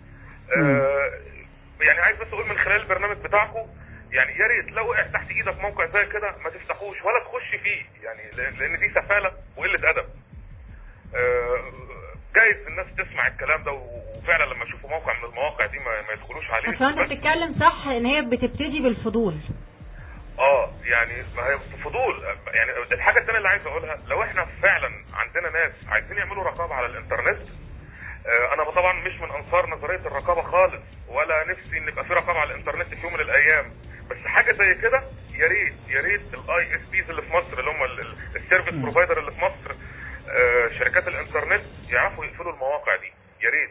آه يعني عايز بس اقول من خلال البرنامج بتاعكم يعني يا ريت لو وقع تحت ايدك موقع زي كده ما تفتحوش ولا تخش فيه يعني لان لأن دي سفاله وقله ادب آه، جايز الناس تسمع الكلام ده وفعلا لما يشوفوا موقع من المواقع دي ما, ما يدخلوش عليه اصل انت بس- بتتكلم صح ان هي بتبتدي بالفضول اه يعني ما هي فضول يعني الحاجه الثانيه اللي عايز اقولها لو احنا فعلا عندنا ناس عايزين يعملوا رقابه على الانترنت آه، انا طبعا مش من انصار نظريه الرقابه خالص ولا نفسي ان يبقى في رقابه على الانترنت في يوم من الايام بس حاجه زي كده يا ريت يا ريت الاي اس بيز اللي في مصر اللي هم السيرفيس بروفايدر اللي في مصر آه، شركات الانترنت يعرفوا يقفلوا المواقع دي يا ريت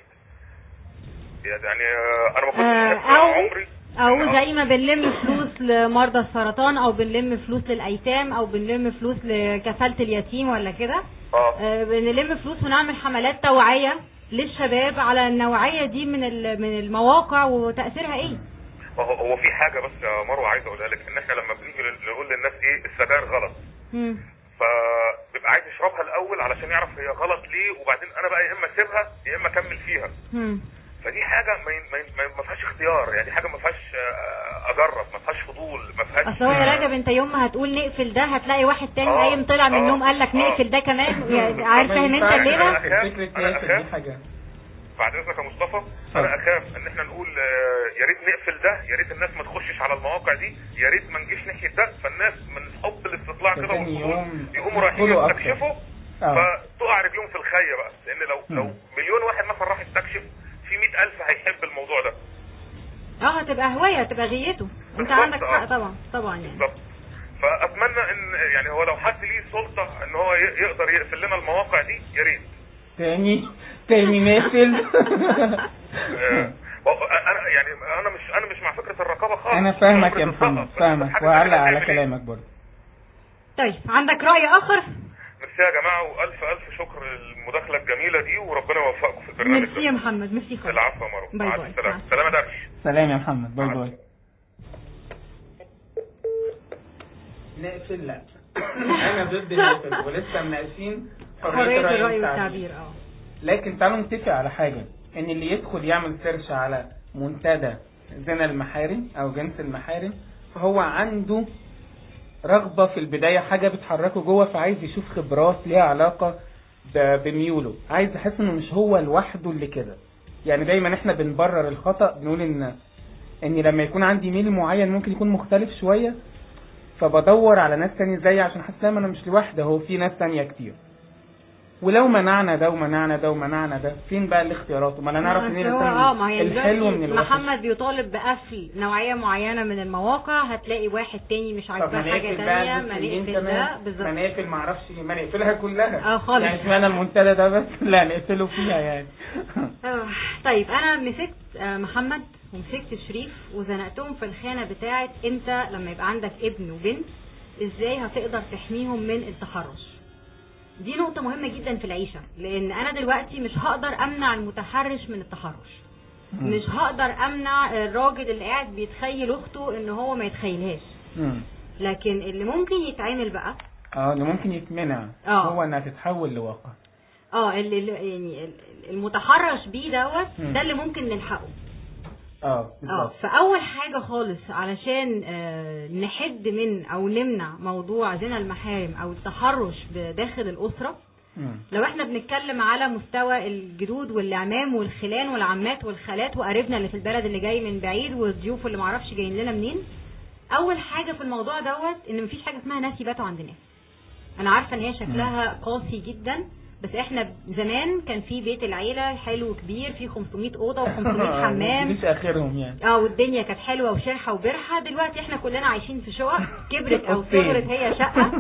يعني آه، انا ما كنتش آه، أحب أو- عمري او زي ما بنلم فلوس لمرضى السرطان او بنلم فلوس للايتام او بنلم فلوس لكفاله اليتيم ولا كده اه آه، بنلم فلوس ونعمل حملات توعيه للشباب على النوعيه دي من ال- من المواقع وتاثيرها ايه هو هو في حاجه بس يا مروه عايز اقولها لك ان احنا لما بنيجي نقول للناس ايه السجاير غلط مم. فبيبقى عايز يشربها الاول علشان يعرف هي غلط ليه وبعدين انا بقى يا اما اسيبها يا اما اكمل فيها مم. فدي حاجه ما ي- ما ي- ما ي- ما فيهاش اختيار يعني حاجه ما فيهاش آه، اجرب ما فيهاش فضول ما فيهاش اصل هو يا رجب انت يوم ما هتقول نقفل ده هتلاقي واحد تاني آه، قايم طلع من آه، النوم قال لك آه. نقفل ده كمان يعني عارف ما فاهم انت ينفعش. الليله أخاف- فكرة أنا يقفل أخاف. دي حاجة بعد اذنك يا مصطفى انا اخاف ان احنا نقول آه، يا ريت نقفل ده يا ريت الناس ما تخشش على المواقع دي يا ريت ما نجيش ناحيه ده فالناس من حب الاستطلاع كده فتاني والفضول يوم يقوموا رايحين يدخلوا أكتر. يستكشفوا اه فتقع رجلهم في الخيه بقى لان لو لو مم. مليون واحد مثلا راح يستكشف في مئة ألف هيحب الموضوع ده اه هتبقى هوايه هتبقى غيته انت بالظبط، عندك آه. حق طبعا طبعا يعني بالظبط فاتمنى ان يعني هو لو حد ليه سلطه ان هو ي- يقدر يقفل لنا المواقع دي يا ريت تاني تاني نقفل آه، انا يعني انا مش انا مش مع فكره الرقابه خالص انا فاهمك يا عمري ضدها، محمد بس فاهمك الحاجة وعلق التانية على هتعمل إيه؟ كلامك برضه طيب عندك راي اخر ميرسي يا جماعه والف الف شكر للمداخله الجميله دي وربنا يوفقكم في البرنامج ميرسي يا ده محمد ميرسي خالص العفو يا مروه باي مع باي. السلامه مع سلامه درش سلام يا محمد باي باي نقفل لا انا ضد نقفل ولسه مناقشين حريه الراي والتعبير اه لكن تعالوا نتفق على حاجة ان اللي يدخل يعمل سيرش على منتدى زنا المحارم او جنس المحارم فهو عنده رغبة في البداية حاجة بتحركه جوه فعايز يشوف خبرات ليها علاقة ب- بميوله عايز يحس انه مش هو لوحده اللي كده يعني دايما احنا بنبرر الخطأ بنقول ان ان لما يكون عندي ميل معين ممكن يكون مختلف شوية فبدور على ناس تانية زيي عشان حاسس لا ما انا مش لوحدي هو في ناس تانية كتير ولو منعنا ده ومنعنا ده ومنعنا ده فين بقى الاختيارات وما انا نعرف ما منين هو اه ما هي الحلو دلوقتي من الوحش محمد بيطالب بقفل نوعيه معينه من المواقع هتلاقي واحد تاني مش طب عاجباه ما حاجه نقفل بقى تانية ما المسلمين نقفل ده كمان ما بالظبط نقفل ما اعرفش ما نقفلها كلها اه خالص. يعني اشمعنى المنتدى ده بس لا نقفله فيها يعني آه، طيب انا مسكت آه، محمد ومسكت شريف وزنقتهم في الخانه بتاعت انت لما يبقى عندك ابن وبنت ازاي هتقدر تحميهم من التحرش دي نقطة مهمة جدا في العيشة لأن أنا دلوقتي مش هقدر أمنع المتحرش من التحرش مش هقدر أمنع الراجل اللي قاعد بيتخيل أخته إن هو ما يتخيلهاش مم. لكن اللي ممكن يتعمل بقى اه اللي ممكن يتمنع آه. هو انها تتحول لواقع اه اللي اللي- يعني المتحرش بيه دوت مم. ده اللي ممكن نلحقه اه اه بالظبط فاول حاجه خالص علشان آه، نحد من او نمنع موضوع زنا المحارم او التحرش بداخل الاسره مم. لو احنا بنتكلم على مستوى الجدود والاعمام والخلان والعمات والخالات وقريبنا اللي في البلد اللي جاي من بعيد والضيوف اللي معرفش جايين لنا منين اول حاجه في الموضوع دوت ان مفيش حاجه اسمها ناس يباتوا عند ناس انا عارفه ان هي شكلها قاسي جدا بس احنا زمان كان في بيت العيله حلو كبير فيه 500 اوضه و500 حمام مش اخرهم يعني اه والدنيا كانت حلوه وشرحه وبرحه دلوقتي احنا كلنا عايشين في شقق كبرت او أوضتين. صغرت هي شقه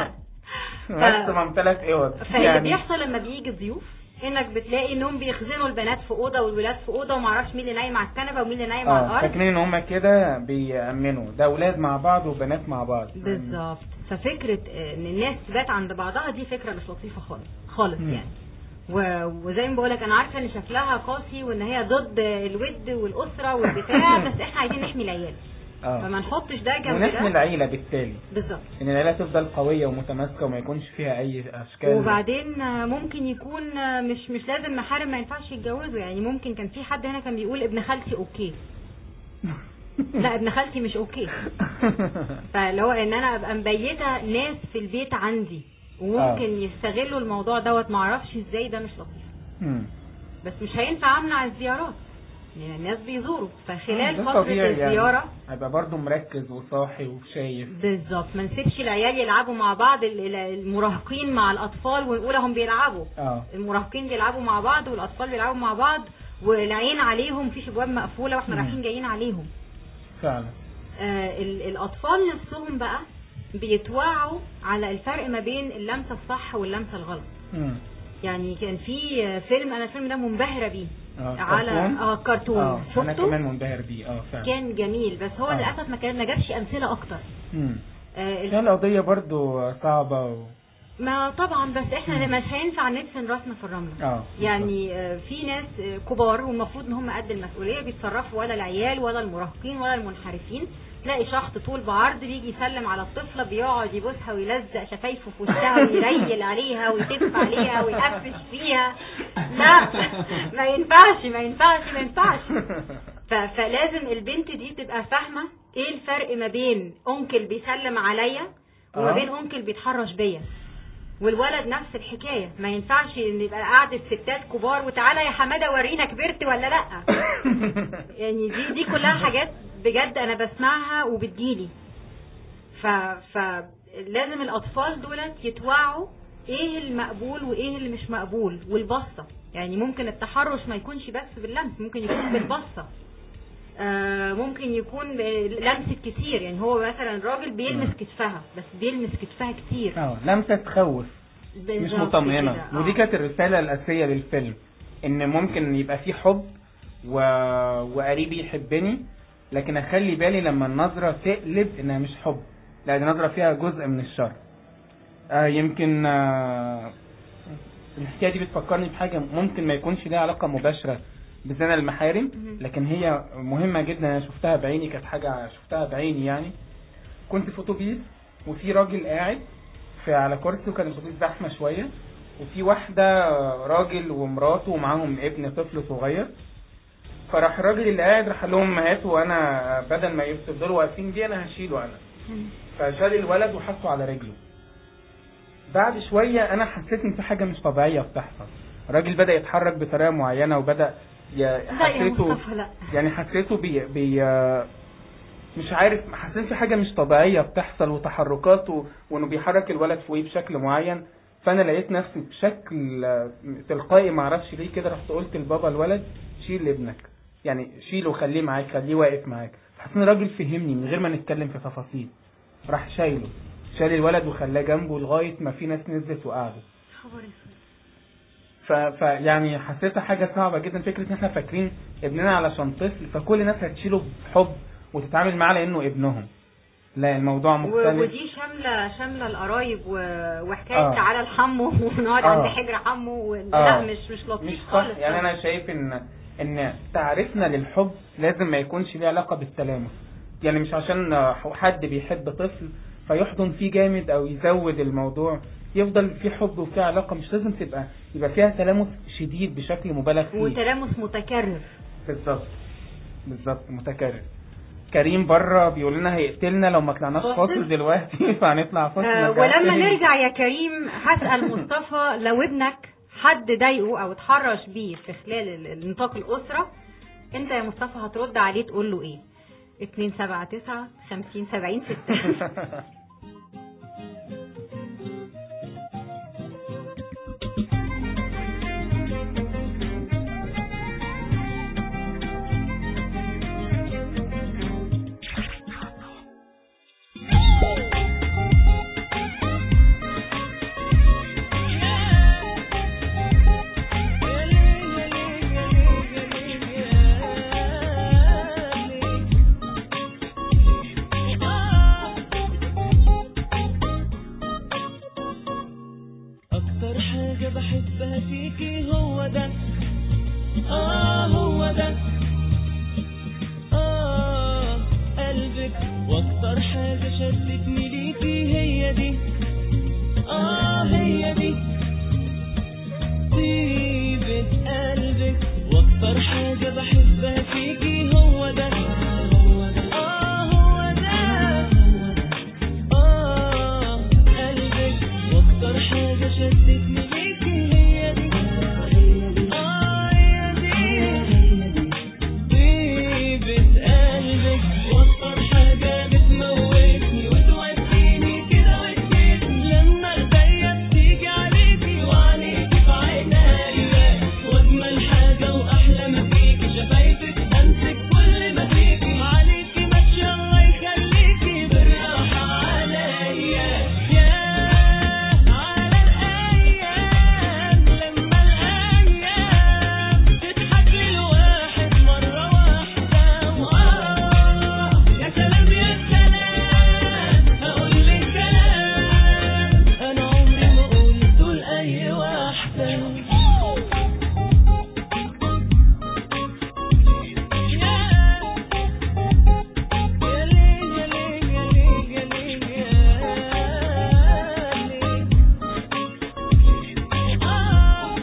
ماكسيمم ثلاث اوض فاللي بيحصل لما بيجي ضيوف انك بتلاقي انهم بيخزنوا البنات في اوضه والولاد في اوضه ومعرفش مين اللي نايم على الكنبه ومين اللي نايم على اه الارض فاكرين ان هم كده بيأمنوا ده اولاد مع بعض وبنات مع بعض بالظبط ففكره ان الناس تبات عند بعضها دي فكره مش لطيفه خالص خالص مم. يعني و- وزي ما بقولك انا عارفه ان شكلها قاسي وان هي ضد الود والاسره والبتاع بس احنا عايزين نحمي العيال فما اه نحطش ده جنب ونحمي ده العيلة بالتالي بالظبط ان العيلة تفضل قوية ومتماسكة وما يكونش فيها اي اشكال وبعدين آه، ممكن يكون آه، مش مش لازم محارم ما ينفعش يتجوزوا يعني ممكن كان في حد هنا كان بيقول ابن خالتي اوكي لا ابن خالتي مش اوكي فاللي هو ان انا ابقى مبيته ناس في البيت عندي وممكن يستغلوا الموضوع دوت معرفش ازاي ده مش لطيف مم. بس مش هينفع امنع الزيارات يعني الناس بيزوروا فخلال ده فترة طبيعي الزيارة يعني. هيبقى برضه مركز وصاحي وشايف بالظبط ما نسيبش العيال يلعبوا مع بعض ال- ال- المراهقين مع الاطفال ونقول هم بيلعبوا اه المراهقين بيلعبوا مع بعض والاطفال بيلعبوا مع بعض والعين عليهم مفيش ابواب مقفوله واحنا مم. رايحين جايين عليهم فعلا آه ال- الاطفال نفسهم بقى بيتوعوا على الفرق ما بين اللمسه الصح واللمسه الغلط مم. يعني كان في آه، فيلم انا الفيلم ده منبهره بيه اه على كرتون؟ اه كرتون اه انا شفته كمان منبهر بيه اه فعلا كان جميل بس هو آه. للاسف ما كان ما جابش امثله اكتر مم. آه الف- كان القضية برضه صعبة و... ما طبعا بس احنا مش هينفع ندفن راسنا في الرمله اه يعني آه، في ناس آه، كبار والمفروض ان هم قد المسؤوليه بيتصرفوا ولا العيال ولا المراهقين ولا المنحرفين تلاقي شخص طول بعرض بيجي يسلم على الطفله بيقعد يبوسها ويلزق شفايفه في وشها ويريل عليها ويتف عليها ويقفش فيها لا ما ينفعش ما ينفعش ما ينفعش ف- فلازم البنت دي تبقى فاهمه ايه الفرق ما بين انكل بيسلم عليا وما آه. بين انكل بيتحرش بيا والولد نفس الحكايه ما ينفعش ان يبقى قاعده ستات كبار وتعالى يا حماده ورينا كبرت ولا لا يعني دي دي كلها حاجات بجد انا بسمعها وبتجيلي ف فلازم الاطفال دولت يتوعوا ايه المقبول وايه اللي مش مقبول والبصه يعني ممكن التحرش ما يكونش بس باللمس ممكن يكون بالبصه آه ممكن يكون لمسة كتير يعني هو مثلا راجل بيلمس كتفها بس بيلمس كتفها كتير اه لمسة تخوف مش بالظبط مطمئنة كده، آه. ودي كانت الرسالة الأساسية للفيلم إن ممكن يبقى في حب و... وقريبي يحبني لكن أخلي بالي لما النظرة تقلب إنها مش حب لا دي نظرة فيها جزء من الشر آه يمكن آه الحكاية دي بتفكرني بحاجة ممكن ما يكونش ليها علاقة مباشرة بزنا المحارم مهم. لكن هي مهمة جدا أنا شفتها بعيني كانت حاجة شفتها بعيني يعني كنت في أتوبيس وفي راجل قاعد في على كرسي وكان الاتوبيس زحمه شويه وفي واحده راجل ومراته ومعاهم ابن طفل صغير فراح الراجل اللي قاعد راح قال لهم هاتوا وانا بدل ما يفضلوا واقفين دي انا هشيله انا فشال الولد وحطه على رجله بعد شويه انا حسيت ان في حاجه مش طبيعيه بتحصل الراجل بدا يتحرك بطريقه معينه وبدا ي- لا يا حسيته مصطفى لا يعني حسيته بي بي مش عارف حسيت في حاجه مش طبيعيه بتحصل وتحركات و- وانه بيحرك الولد فوقيه بشكل معين فانا لقيت نفسي بشكل آه، تلقائي ما اعرفش ليه كده رحت قلت لبابا الولد شيل ابنك يعني شيله وخليه معاك خليه واقف معاك حسيت ان الراجل فهمني من غير ما نتكلم في تفاصيل راح شايله شال الولد وخلاه جنبه لغايه ما في ناس نزلت وقعدوا خبر اسود ف... ف يعني حسيتها حاجه صعبه جدا فكره ان احنا فاكرين ابننا علشان طفل فكل الناس هتشيله بحب وتتعامل معاه لانه ابنهم لا الموضوع و- مختلف ودي شامله شامله القرايب و- وحكايه آه. تعالى لحمه ونقعد آه. عند حجر حمه و... آه. لا مش مش لطيف مش صح خالص يعني انا شايف ان ان تعريفنا للحب لازم ما يكونش ليه علاقه بالتلامس يعني مش عشان حد بيحب طفل فيحضن فيه جامد او يزود الموضوع يفضل في حب وفي علاقه مش لازم تبقى يبقى فيها تلامس شديد بشكل مبالغ فيه وتلامس متكرر بالظبط بالظبط متكرر كريم بره بيقول لنا هيقتلنا لو ما طلعناش فاصل؟ فاصل دلوقتي فهنطلع فاصل آه نرجع ولما تاني. نرجع يا كريم هسأل مصطفى لو ابنك حد ضايقه او اتحرش بيه في خلال ال- ال- نطاق الاسره انت يا مصطفى هترد عليه تقول له ايه 279 50 70 6 حاجة بحبها فيكي هو ده آه هو ده آه قلبك واكتر حاجة شدتني ليكي هي دي آه هي دي طيبة قلبك واكتر حاجة بحبها فيكي هو ده آه هو ده آه قلبك واكتر حاجة شدتني ليكي هي دي آه هي دي طيبة قلبك واكتر حاجة بتموتني وتوديني كده وتجيبني لما ايديا بتيجي عليكي وعليكي في عينيا واجمل حاجة واحلى ما فيكي شفايفك امسك كل ما فيكي عليكي ما الله يخليكي بالراحة عليا يا على الايام لما الايام تضحك للواحد مرة واحدة وآه يا سلام يا سلام هقول لك كلام أنا عمري ما قلته لأي واحدة يا ليل يا ليل يا ليل يا ليل يا ليل آه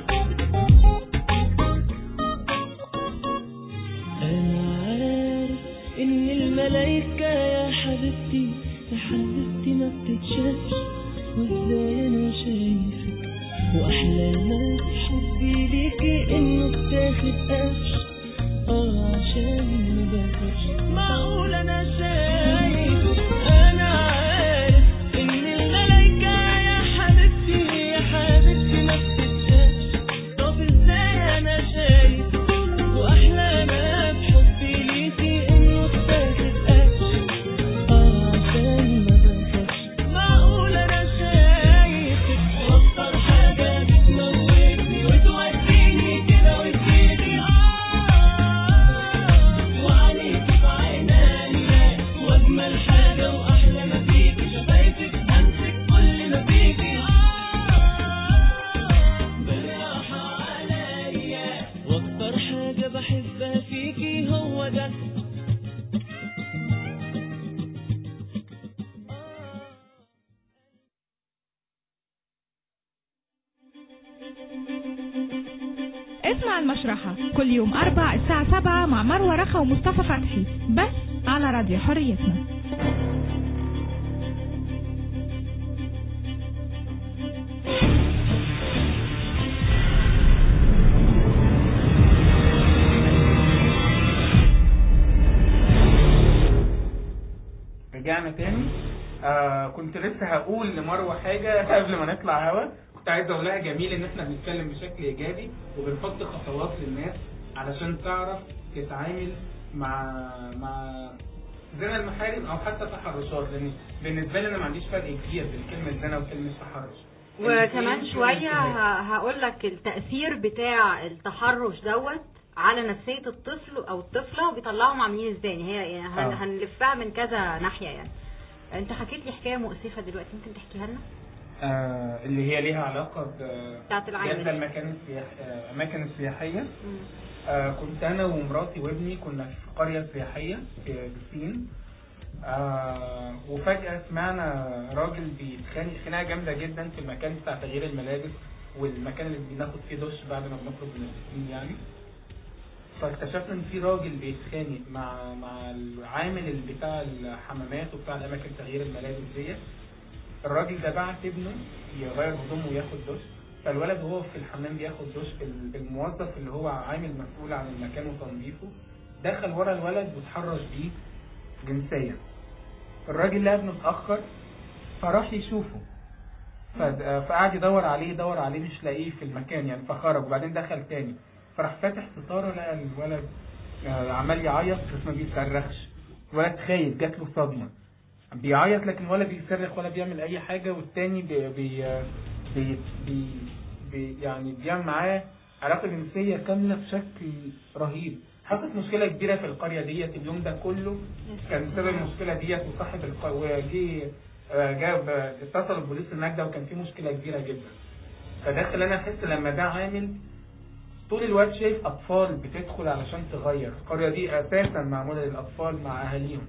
أنا عارف إن الملايكة يا حبيبتي يا حبيبتي ما بتتشافش وإزاي أنا شايفك وأحلى ما في حبي ليكي إنه بتاخد قفش آه عشان ما بخافش معقول أنا شايف أنا عارف إن الملايكة يا حبيبتي يا حبيبتي ما بتتشافش طب إزاي أنا شايف واحلى ما بحبي ليكي انه تاخد قفش اه عشان ما بخافش معقول انا شايفك واكتر حاجه بتموتني وتوديني كده وتجيبي اه وعليكي في عينيا واجمل حاجه واحلى ما فيكي شفايفك امسك كل ما فيكي اه بالراحه عليا واكتر حاجة بحبها فيكي هو ده اسمع المشرحة كل يوم أربع الساعة سبعة مع مروة رخا ومصطفى فتحي بس على راديو حريتنا رجعنا تاني آه كنت لسه هقول لمروه حاجه قبل ما نطلع هوا كنت عايز اقول لها جميل ان احنا بنتكلم بشكل ايجابي وبنحط خطوات للناس علشان تعرف تتعامل مع مع زنا المحارم او حتى تحرشات لان بالنسبه لي انا ما عنديش فرق كبير بين كلمه زنا وكلمه تحرش وكمان الاتنين شوية كلمة هقول لك التأثير بتاع التحرش دوت على نفسية الطفل أو الطفلة وبيطلعهم عاملين ازاي يعني هي يعني هن آه. هنلفها من كذا ناحية يعني انت حكيت لي حكاية مؤسفة دلوقتي ممكن تحكيها لنا؟ آه اللي هي ليها علاقه ب بتاعت العامل. جدة المكان السياح آه، الاماكن السياحيه مم. آه كنت انا ومراتي وابني كنا في قرية سياحية في بسين آه وفجأة سمعنا راجل بيتخانق خناقة جامدة جدا في المكان بتاع تغيير الملابس والمكان اللي بناخد فيه دش بعد ما بنخرج من البسين يعني فاكتشفنا ان في راجل بيتخانق مع مع العامل اللي بتاع الحمامات وبتاع الاماكن تغيير الملابس ديت الراجل ده بعت ابنه يغير هدومه وياخد دش فالولد وهو في الحمام بياخد دش ال- الموظف اللي هو عامل مسؤول عن المكان وتنظيفه دخل ورا الولد واتحرش بيه جنسيا الراجل لقى ابنه اتأخر فراح يشوفه ف- فقعد يدور عليه يدور عليه مش لاقيه في المكان يعني فخرج وبعدين دخل تاني فراح فاتح ستاره لقى الولد آه، عمال يعيط بس ما بيصرخش الولد خايف جات له صدمه بيعيط لكن ولا بيصرخ ولا بيعمل اي حاجه والتاني بي بي بي, بي, بي يعني بيعمل معاه علاقه جنسيه كامله بشكل رهيب حصلت مشكله كبيره في القريه ديت اليوم ده كله كان بسبب المشكله ديت وصاحب الق... وجي آه، جاب اتصل البوليس هناك ده وكان في مشكله كبيره جدا فده خلاني احس لما ده عامل طول الوقت شايف اطفال بتدخل علشان تغير القريه دي اساسا معموله للاطفال مع اهاليهم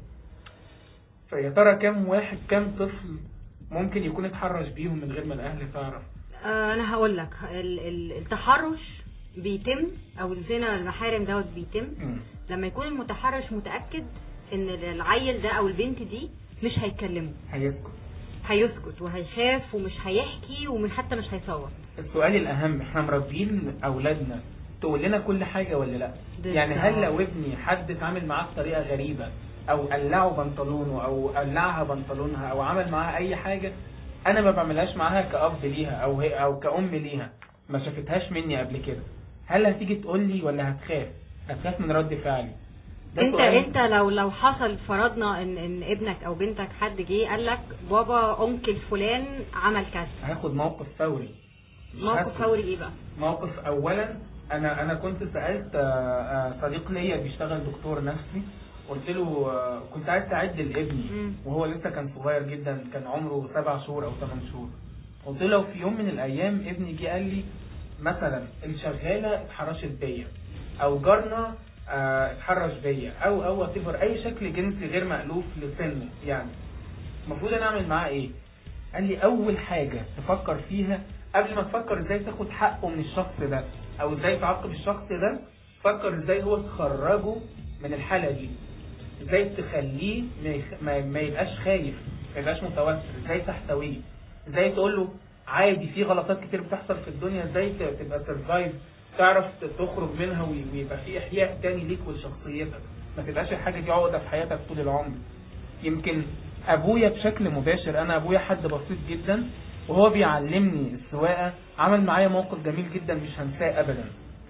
فيا ترى كم واحد كم طفل ممكن يكون اتحرش بيهم من غير ما الاهل تعرف آه، انا هقول لك ال- ال- التحرش بيتم او الزنا المحارم دوت بيتم مم. لما يكون المتحرش متاكد ان العيل ده او البنت دي مش هيتكلموا هيسكت هيسكت وهيخاف ومش هيحكي ومن حتى مش هيصور السؤال الاهم احنا مربيين اولادنا تقول لنا كل حاجه ولا لا بالظبط. يعني هل لو ابني حد اتعامل معاه بطريقه غريبه او قلعه بنطلونه او قلعها بنطلونها او عمل معاها اي حاجه انا ما بعملهاش معاها كاب ليها او هي او كأم ليها ما شافتهاش مني قبل كده هل هتيجي تقول لي ولا هتخاف هتخاف من رد فعلي ده انت سؤال- انت لو لو حصل فرضنا ان ان ابنك او بنتك حد جه قال لك بابا انكل فلان عمل كذا هاخد موقف فوري مش موقف هسكت. فوري ايه بقى موقف اولا انا انا كنت سالت آه، آه، صديق ليا بيشتغل دكتور نفسي قلت له آه، كنت عايز تعد لابني مم. وهو لسه كان صغير جدا كان عمره سبع شهور او ثمان شهور قلت له لو في يوم من الايام ابني جه قال لي مثلا الشغاله اتحرشت بيا او جارنا آه، اتحرش بيا او او whatever اي شكل جنسي غير مألوف لسنه يعني المفروض انا اعمل معاه ايه قال لي اول حاجة تفكر فيها قبل ما تفكر ازاي تاخد حقه من الشخص ده او ازاي تعاقب الشخص ده فكر ازاي هو تخرجه من الحالة دي ازاي تخليه ما, يخ... ما... ما يبقاش خايف ما يبقاش متوتر ازاي تحتويه ازاي تقول له عادي في غلطات كتير بتحصل في الدنيا ازاي ت- تبقى سرفايف تعرف ت- تخرج منها وي- ويبقى في احياء تاني ليك ولشخصيتك ما تبقاش الحاجة دي عقدة في حياتك طول العمر يمكن ابويا بشكل مباشر انا ابويا حد بسيط جدا وهو بيعلمني السواقه عمل معايا موقف جميل جدا مش هنساه ابدا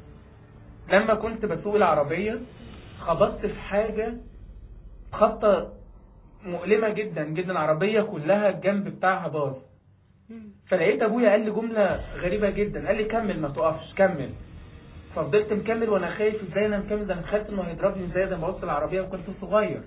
لما كنت بسوق العربيه خبطت في حاجه خبطه مؤلمه جدا جدا العربيه كلها الجنب بتاعها باظ فلقيت ابويا قال لي جمله غريبه جدا قال لي كمل ما تقفش كمل ففضلت مكمل وانا خايف ازاي انا مكمل ده انا خايف انه هيضربني ازاي ده بوصل العربيه وكنت صغير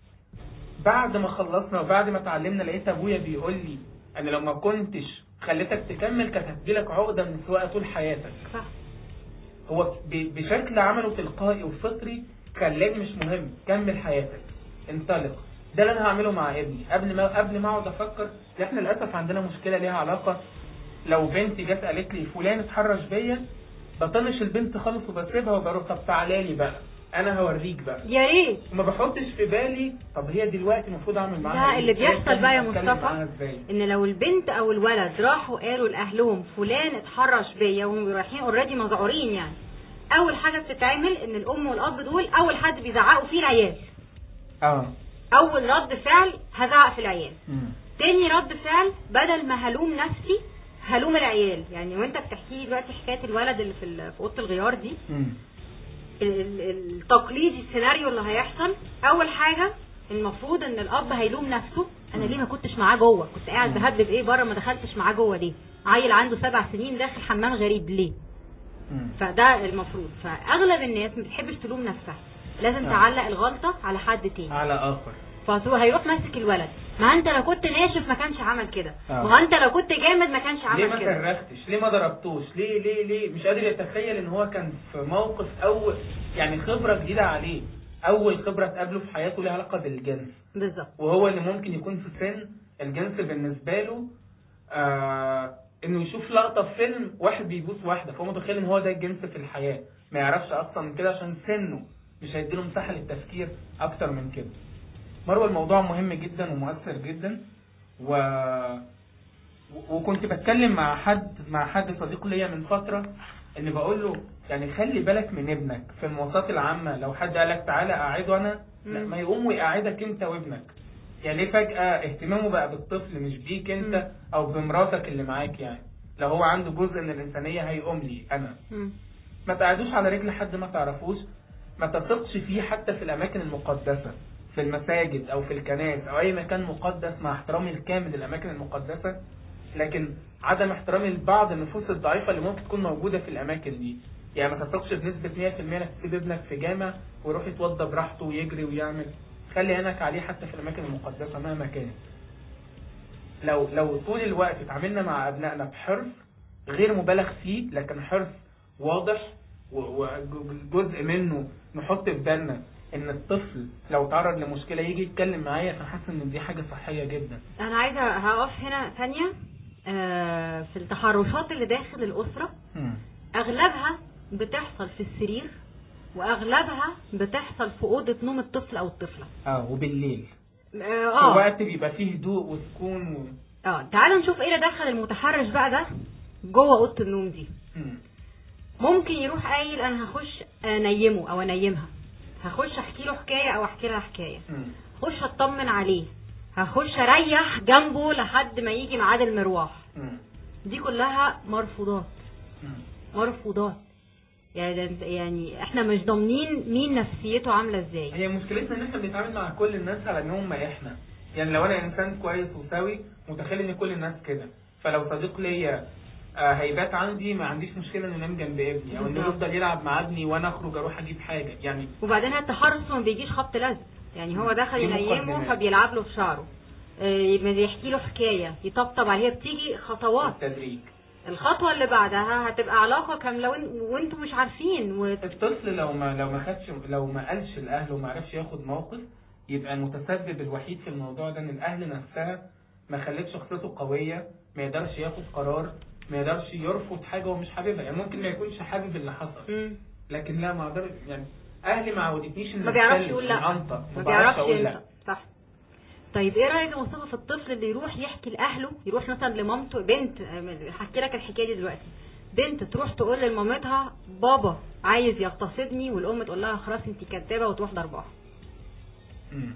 بعد ما خلصنا وبعد ما اتعلمنا لقيت ابويا بيقول لي انا لو ما كنتش خليتك تكمل كانت هتجيلك عقده من السواقه طول حياتك صح هو ب- بشكل عمله تلقائي وفطري خلاني مش مهم كمل حياتك انطلق ده اللي انا هعمله مع ابني قبل ما قبل ما اقعد افكر إن احنا للاسف عندنا مشكله ليها علاقه لو بنتي جت قالت لي فلان اتحرش بيا بطنش البنت خالص وبسيبها وبروح طب تعالى لي بقى انا هوريك بقى يا ريت وما بحطش في بالي طب هي دلوقتي المفروض اعمل معاها ده إيه؟ اللي بيحصل بقى يا أتكلم مصطفى معاها إزاي؟ ان لو البنت او الولد راحوا قالوا لاهلهم فلان اتحرش بيا وهم رايحين اوريدي مذعورين يعني اول حاجه بتتعمل ان الام والاب دول اول حد بيزعقوا فيه العيال اه اول رد فعل هزعق في العيال مم. تاني رد فعل بدل ما هلوم نفسي هلوم العيال يعني وانت بتحكي لي دلوقتي حكايه الولد اللي في ال- في اوضه الغيار دي مم. ال- ال- التقليدي السيناريو اللي هيحصل اول حاجه المفروض ان الاب هيلوم نفسه انا ليه ما كنتش معاه جوه كنت قاعد بهبب ايه بره ما دخلتش معاه جوه ليه عيل عنده سبع سنين داخل حمام غريب ليه مم. فده المفروض فاغلب الناس ما بتحبش تلوم نفسها لازم آه. تعلق الغلطه على حد تاني على اخر فهو هيروح ماسك الولد ما انت لو كنت ناشف ما كانش عمل كده آه. ما هو انت لو كنت جامد ما كانش ليه عمل ما كده كرفتش ليه ما ضربتوش ليه ليه ليه مش قادر يتخيل ان هو كان في موقف اول يعني خبرة جديدة عليه اول خبرة تقابله في حياته ليها علاقة بالجنس بالظبط وهو اللي ممكن يكون في سن الجنس بالنسبة له آه انه يشوف لقطة في فيلم واحد بيبوس واحدة فهو متخيل ان هو ده الجنس في الحياة ما يعرفش اكتر من كده عشان سنه مش هيديله مساحة للتفكير اكتر من كده مروه الموضوع مهم جدا ومؤثر جدا و... و- وكنت بتكلم مع حد مع حد صديق ليا من فترة ان بقول له يعني خلي بالك من ابنك في المواصلات العامة لو حد قالك تعالى اقعده انا لا مم. ما يقوم ويقعدك انت وابنك يعني ليه فجأة اهتمامه بقى بالطفل مش بيك انت مم. او بمراتك اللي معاك يعني لو هو عنده جزء من الانسانية هيقوم لي انا مم. ما تقعدوش على رجل حد ما تعرفوش ما تثقش فيه حتى في الاماكن المقدسة في المساجد او في الكنائس او اي مكان مقدس مع احترامي الكامل للاماكن المقدسة لكن عدم احترامي لبعض النفوس الضعيفة اللي ممكن تكون موجودة في الاماكن دي يعني ما تثقش بنسبة 100% انك تسيب ابنك في جامع ويروح يتوضى براحته ويجري ويعمل خلي عينك عليه حتى في الاماكن المقدسة مهما كانت لو لو طول الوقت اتعاملنا مع ابنائنا بحرص غير مبالغ فيه لكن حرص واضح و- وجزء منه نحط في بالنا ان الطفل لو تعرض لمشكله يجي يتكلم معايا فحاسس ان دي حاجه صحيه جدا انا عايزه هقف هنا ثانيه آه، في التحرشات اللي داخل الاسره مم. اغلبها بتحصل في السرير واغلبها بتحصل في اوضه نوم الطفل او الطفله اه وبالليل اه في اه, وقت بيبقى فيه هدوء وسكون و... آه. تعالوا نشوف ايه اللي دخل المتحرش بقى ده جوه اوضه النوم دي مم. ممكن يروح قايل انا هخش انيمه او انيمها هخش احكي له حكايه او احكي لها حكايه مم. هخش اطمن عليه هخش اريح جنبه لحد ما يجي ميعاد المروح مم. دي كلها مرفوضات مم. مرفوضات يعني ده انت- يعني احنا مش ضامنين مين نفسيته عامله ازاي هي مشكلتنا ان احنا بنتعامل مع كل الناس على انهم ما احنا يعني لو انا انسان كويس وسوي متخيل ان كل الناس كده فلو صديق ليا آه، هيبات عندي ما عنديش مشكله انه ينام جنب ابني او انه بالظبط. يفضل يلعب مع ابني وانا اخرج اروح اجيب حاجه يعني وبعدين التحرش ما بيجيش خبط لزق يعني هو دخل دي ينيمه مقدمات. فبيلعب له في شعره آه، يحكي له حكايه يطبطب عليه بتيجي خطوات التدريج الخطوه اللي بعدها هتبقى علاقه كامله وإن- وانتوا مش عارفين و... الطفل لو ما لو ما خدش لو ما قالش لاهله وما عرفش ياخد موقف يبقى المتسبب الوحيد في الموضوع ده ان الاهل نفسها ما خلتش شخصيته قويه ما يقدرش ياخد قرار ما يقدرش يرفض حاجه هو مش حاببها يعني ممكن ما يكونش حابب اللي حصل مم. لكن لا ما اقدر يعني اهلي ما عودتنيش ان ما بيعرفش أتكلم، يقول لا انطق ما بعرفش بيعرفش اقول ينطق لا صح طيب ايه رايك يا مصطفى في الطفل اللي يروح يحكي لاهله يروح مثلا لمامته بنت هحكي لك الحكايه دي دلوقتي بنت تروح تقول لمامتها بابا عايز يغتصبني والام تقول لها خلاص انت كدابه وتروح ضربها مم.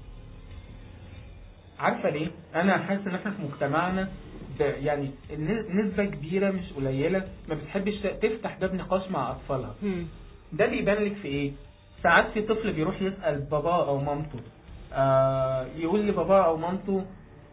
عارفه ليه انا حاسس ان احنا في مجتمعنا ب- يعني الن- نسبه كبيره مش قليله ما بتحبش تفتح باب نقاش مع اطفالها مم. ده بيبان لك في ايه ساعات في طفل بيروح يسال باباه او مامته آه يقول لباباه او مامته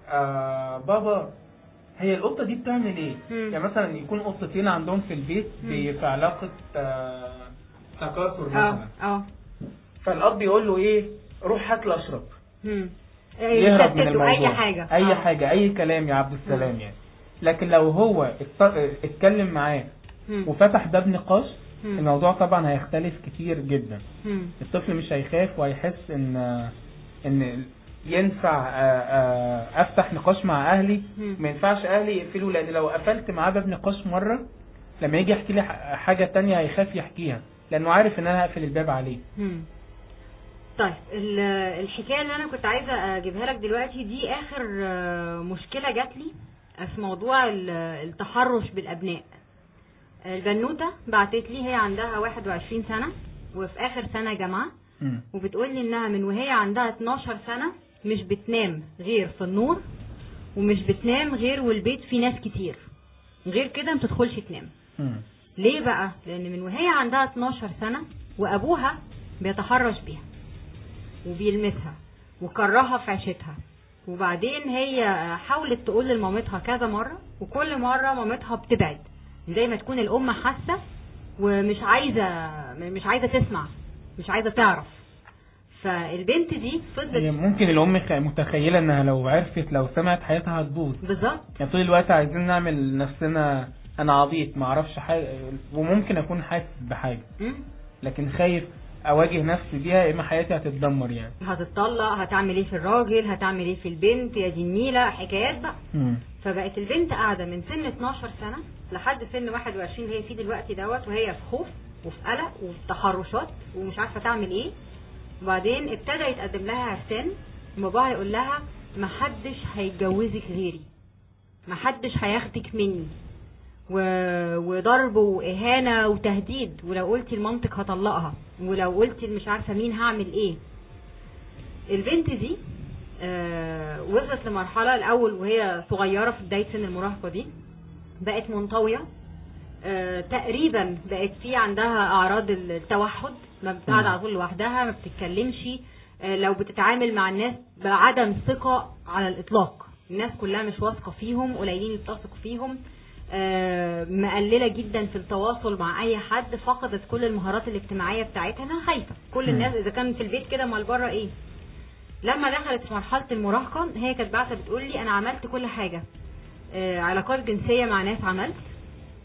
آه بابا هي القطه دي بتعمل ايه مم. يعني مثلا يكون قطتين عندهم في البيت بي- في علاقه آه تكاثر اه مثلا اه فالاب يقول له ايه روح هات لي اشرب مم. يهرب من يشتتوا الموضوع اي حاجه اي آه. حاجه اي كلام يا عبد السلام يعني لكن لو هو ات- اتكلم معاه مم. وفتح باب نقاش مم. الموضوع طبعا هيختلف كتير جدا مم. الطفل مش هيخاف وهيحس ان ان ينفع آه، آه، افتح نقاش مع اهلي مم. ما ينفعش اهلي يقفلوا لان لو قفلت معاه باب نقاش مره لما يجي يحكي لي ح- حاجه تانية هيخاف يحكيها لانه عارف ان انا هقفل الباب عليه مم. طيب ال- الحكايه اللي انا كنت عايزه اجيبها لك دلوقتي دي اخر آه، مشكله جات لي في موضوع ال- التحرش بالابناء البنوته بعتت لي هي عندها 21 سنه وفي اخر سنه جامعه مم. وبتقول لي انها من وهي عندها 12 سنه مش بتنام غير في النور ومش بتنام غير والبيت فيه ناس كتير غير كده ما تدخلش تنام مم. ليه بقى؟ لأن من وهي عندها 12 سنة وأبوها بيتحرش بيها وبيلمسها وكرهها في عيشتها وبعدين هي حاولت تقول لمامتها كذا مرة وكل مرة مامتها بتبعد زي ما تكون الأم حاسة ومش عايزة مش عايزة تسمع مش عايزة تعرف فالبنت دي هي فضلت ممكن الام خ- متخيله انها لو عرفت لو سمعت حياتها هتبوظ بالظبط يعني طول الوقت عايزين نعمل نفسنا انا عبيط ما اعرفش حاجه وممكن اكون حاسس بحاجه مم. لكن خايف اواجه نفسي بيها يا اما حياتي هتتدمر يعني هتطلق هتعمل ايه في الراجل هتعمل ايه في البنت يا دي النيلة حكايات بقى مم. فبقت البنت قاعده من سن 12 سنه لحد سن 21 اللي هي فيه دلوقتي دوت وهي في خوف وفي قلق وفي تحرشات ومش عارفه تعمل ايه وبعدين ابتدى يتقدم لها عرسان باباها يقول لها ما حدش هيتجوزك غيري ما حدش هياخدك مني و... وضرب واهانه وتهديد ولو قلتي لمامتك هطلقها ولو قلتي مش عارفه مين هعمل ايه البنت دي آه، وصلت لمرحلة الأول وهي صغيرة في بداية سن المراهقة دي بقت منطوية آه، تقريبا بقت في عندها أعراض التوحد ما بتقعد على طول لوحدها ما بتتكلمش آه، لو بتتعامل مع الناس بعدم ثقة على الإطلاق الناس كلها مش واثقة فيهم قليلين اللي بتثق فيهم آه، مقللة جدا في التواصل مع أي حد فقدت كل المهارات الاجتماعية بتاعتها أنا خايفة كل مم. الناس إذا كان في البيت كده امال بره إيه لما دخلت في مرحله المراهقه هي كانت بعثه بتقول لي انا عملت كل حاجه آه، علاقات جنسيه مع ناس عملت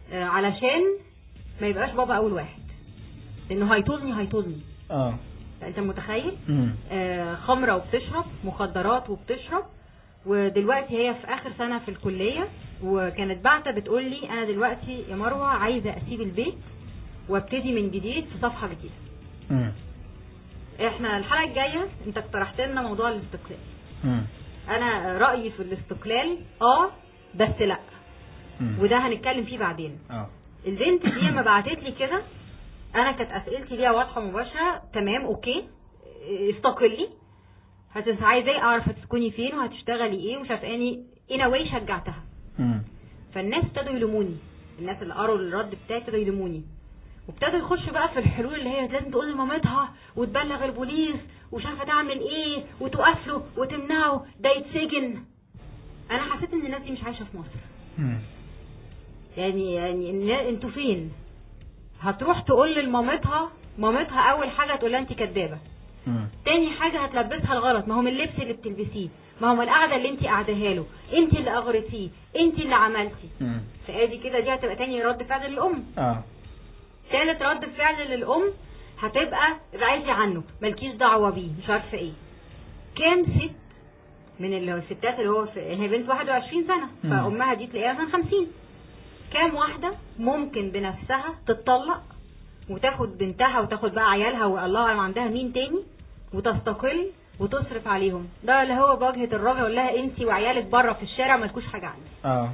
آه، علشان ما يبقاش بابا اول واحد لانه هيطولني هيطولني اه انت متخيل مم. آه، خمره وبتشرب مخدرات وبتشرب ودلوقتي هي في اخر سنه في الكليه وكانت بعتة بتقول لي انا دلوقتي يا مروه عايزه اسيب البيت وابتدي من جديد في صفحه جديده مم. احنا الحلقه الجايه انت اقترحت لنا موضوع الاستقلال مم. انا رايي في الاستقلال اه بس لا مم. وده هنتكلم فيه بعدين اه البنت دي لما بعتت لي كده انا كانت اسئلتي ليها واضحه مباشره تمام اوكي استقلي هتس عايزه اعرف هتسكني فين وهتشتغلي ايه ومش عارفه اني ان واي شجعتها مم. فالناس ابتدوا يلوموني الناس اللي قروا الرد بتاعي ابتدوا يلوموني وابتدوا يخشوا بقى في الحلول اللي هي لازم تقول لمامتها وتبلغ البوليس ومش عارفه تعمل ايه وتوقف له وتمنعه ده يتسجن انا حسيت ان الناس دي مش عايشه في مصر مم. يعني يعني النا- انتوا فين هتروح تقول لمامتها مامتها اول حاجه تقول لها انت كدابه مم. تاني حاجه هتلبسها الغلط ما هو من اللبس اللي بتلبسيه ما هو من القعده اللي انت قاعداها له انت اللي اغرتيه انت اللي عملتي مم. فادي كده دي هتبقى تاني رد فعل للام اه تالت رد فعل للام هتبقى ابعدي عنه مالكيش دعوه بيه مش عارفه ايه كام ست من اللي هو الستات اللي هو في هي بنت 21 سنه مم. فامها دي تلاقيها مثلا 50 كام واحده ممكن بنفسها تتطلق وتاخد بنتها وتاخد بقى عيالها والله اعلم عندها مين تاني وتستقل وتصرف عليهم ده اللي هو بواجهه الراجل يقول لها انت وعيالك بره في الشارع مالكوش حاجه عندي اه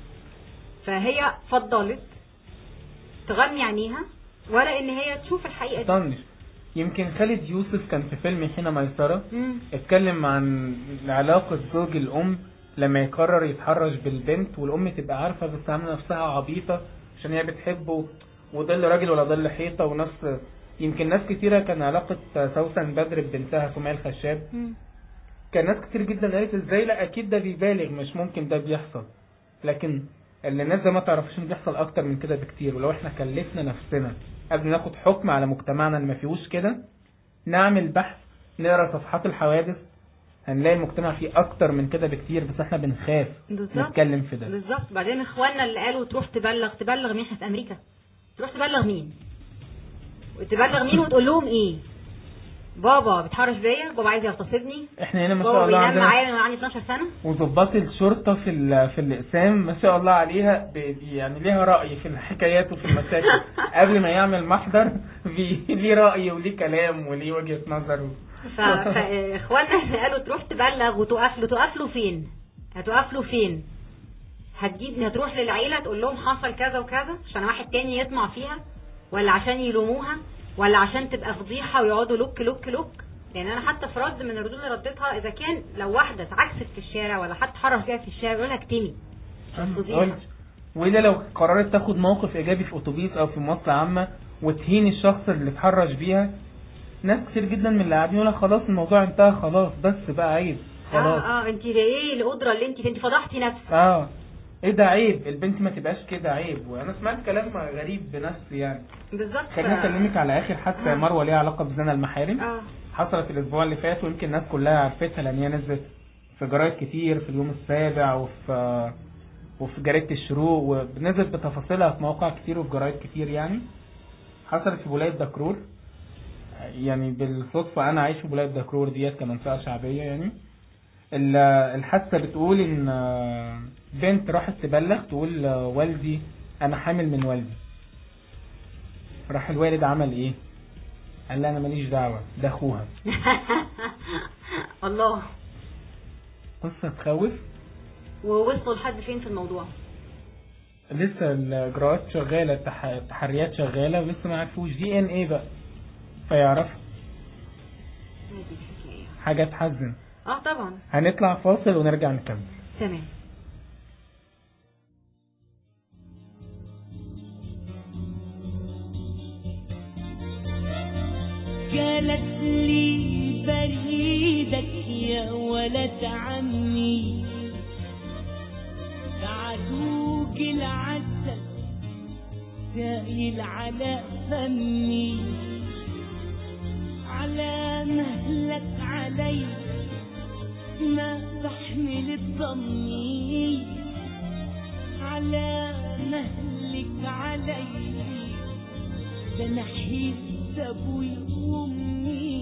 فهي فضلت تغمي عينيها ولا ان هي تشوف الحقيقه دي طنش يمكن خالد يوسف كان في فيلم حين ميسرة مم. اتكلم عن علاقة زوج الأم لما يقرر يتحرش بالبنت والأم تبقى عارفة بس عاملة نفسها عبيطة عشان هي بتحبه وظل راجل ولا ظل حيطة وناس يمكن ناس كتيرة كان علاقة سوسن بدر ببنتها سمية الخشاب مم. كان ناس كتير جدا قالت ازاي لا اكيد ده بيبالغ مش ممكن ده بيحصل لكن اللي الناس ده ما تعرفش ان بيحصل اكتر من كده بكتير ولو احنا كلفنا نفسنا قبل ناخد حكم على مجتمعنا اللي ما فيهوش كده نعمل بحث نقرا صفحات الحوادث هنلاقي المجتمع فيه اكتر من كده بكتير بس احنا بنخاف بالظبط نتكلم في ده بالظبط بعدين اخواننا اللي قالوا تروح تبلغ تبلغ مين احنا في امريكا تروح تبلغ مين وتبلغ مين وتقول لهم ايه بابا بيتحرش بيا بابا عايز يغتصبني احنا هنا ما بابا شاء الله بينام عندنا معايا من عندي 12 سنه وظباط الشرطة في ال- في الإقسام ما شاء الله عليها ب- يعني ليها رأي في الحكايات وفي المشاكل قبل ما يعمل محضر بي- ليه رأي وليه كلام وليه وجهة نظر و... ف- فاخواننا اللي قالوا تروح تبلغ وتقف له تقف له فين هتقف له فين هتجيب هتروح للعيله تقول لهم حصل كذا وكذا عشان واحد تاني يطمع فيها ولا عشان يلوموها ولا عشان تبقى فضيحه ويقعدوا لوك لوك لوك يعني انا حتى في رد من الردود اللي رديتها اذا كان لو واحده اتعكست في الشارع ولا حد حرش بيها في الشارع يقول لها اكتمي فضيحة. قلت وإلا لو قررت تاخد موقف إيجابي في أتوبيس أو في مواصلة عامة وتهين الشخص اللي اتحرش بيها ناس كتير جدا من اللي قاعدين يقول لك خلاص الموضوع انتهى خلاص بس بقى عيب خلاص اه اه انت ايه القدره اللي انت انت فضحتي نفسك اه ايه ده عيب البنت ما تبقاش كده عيب وانا سمعت كلام غريب بنفسي يعني بالظبط خليني اكلمك على اخر حادثه يا مروه ليها علاقه بزنا المحارم اه حصلت الاسبوع اللي فات ويمكن الناس كلها عرفتها لان هي نزلت في جرايد كتير في اليوم السابع وفي وفي جريده الشروق ونزلت بتفاصيلها في مواقع كتير وفي جرايد كتير يعني حصلت في ولايه دكرور يعني بالصدفه انا عايش في ولايه دكرور ديت كمنطقه شعبيه يعني ال- الحادثه بتقول ان بنت راحت تبلغ تقول والدي انا حامل من والدي راح الوالد عمل ايه قال لها انا ماليش دعوه ده اخوها الله قصه تخوف ووصلوا لحد فين في الموضوع لسه الاجراءات شغاله التح- التحريات شغاله ولسه ما عرفوش دي ان ايه بقى فيعرف هذه الحكايه حاجه تحزن اه طبعا هنطلع فاصل ونرجع نكمل تمام جالت لي بريدك يا ولد عمي عدوك العسل سائل على فمي على مهلك علي ما بحمل الضمي على مهلك علي ده انا حيت ابوي وامي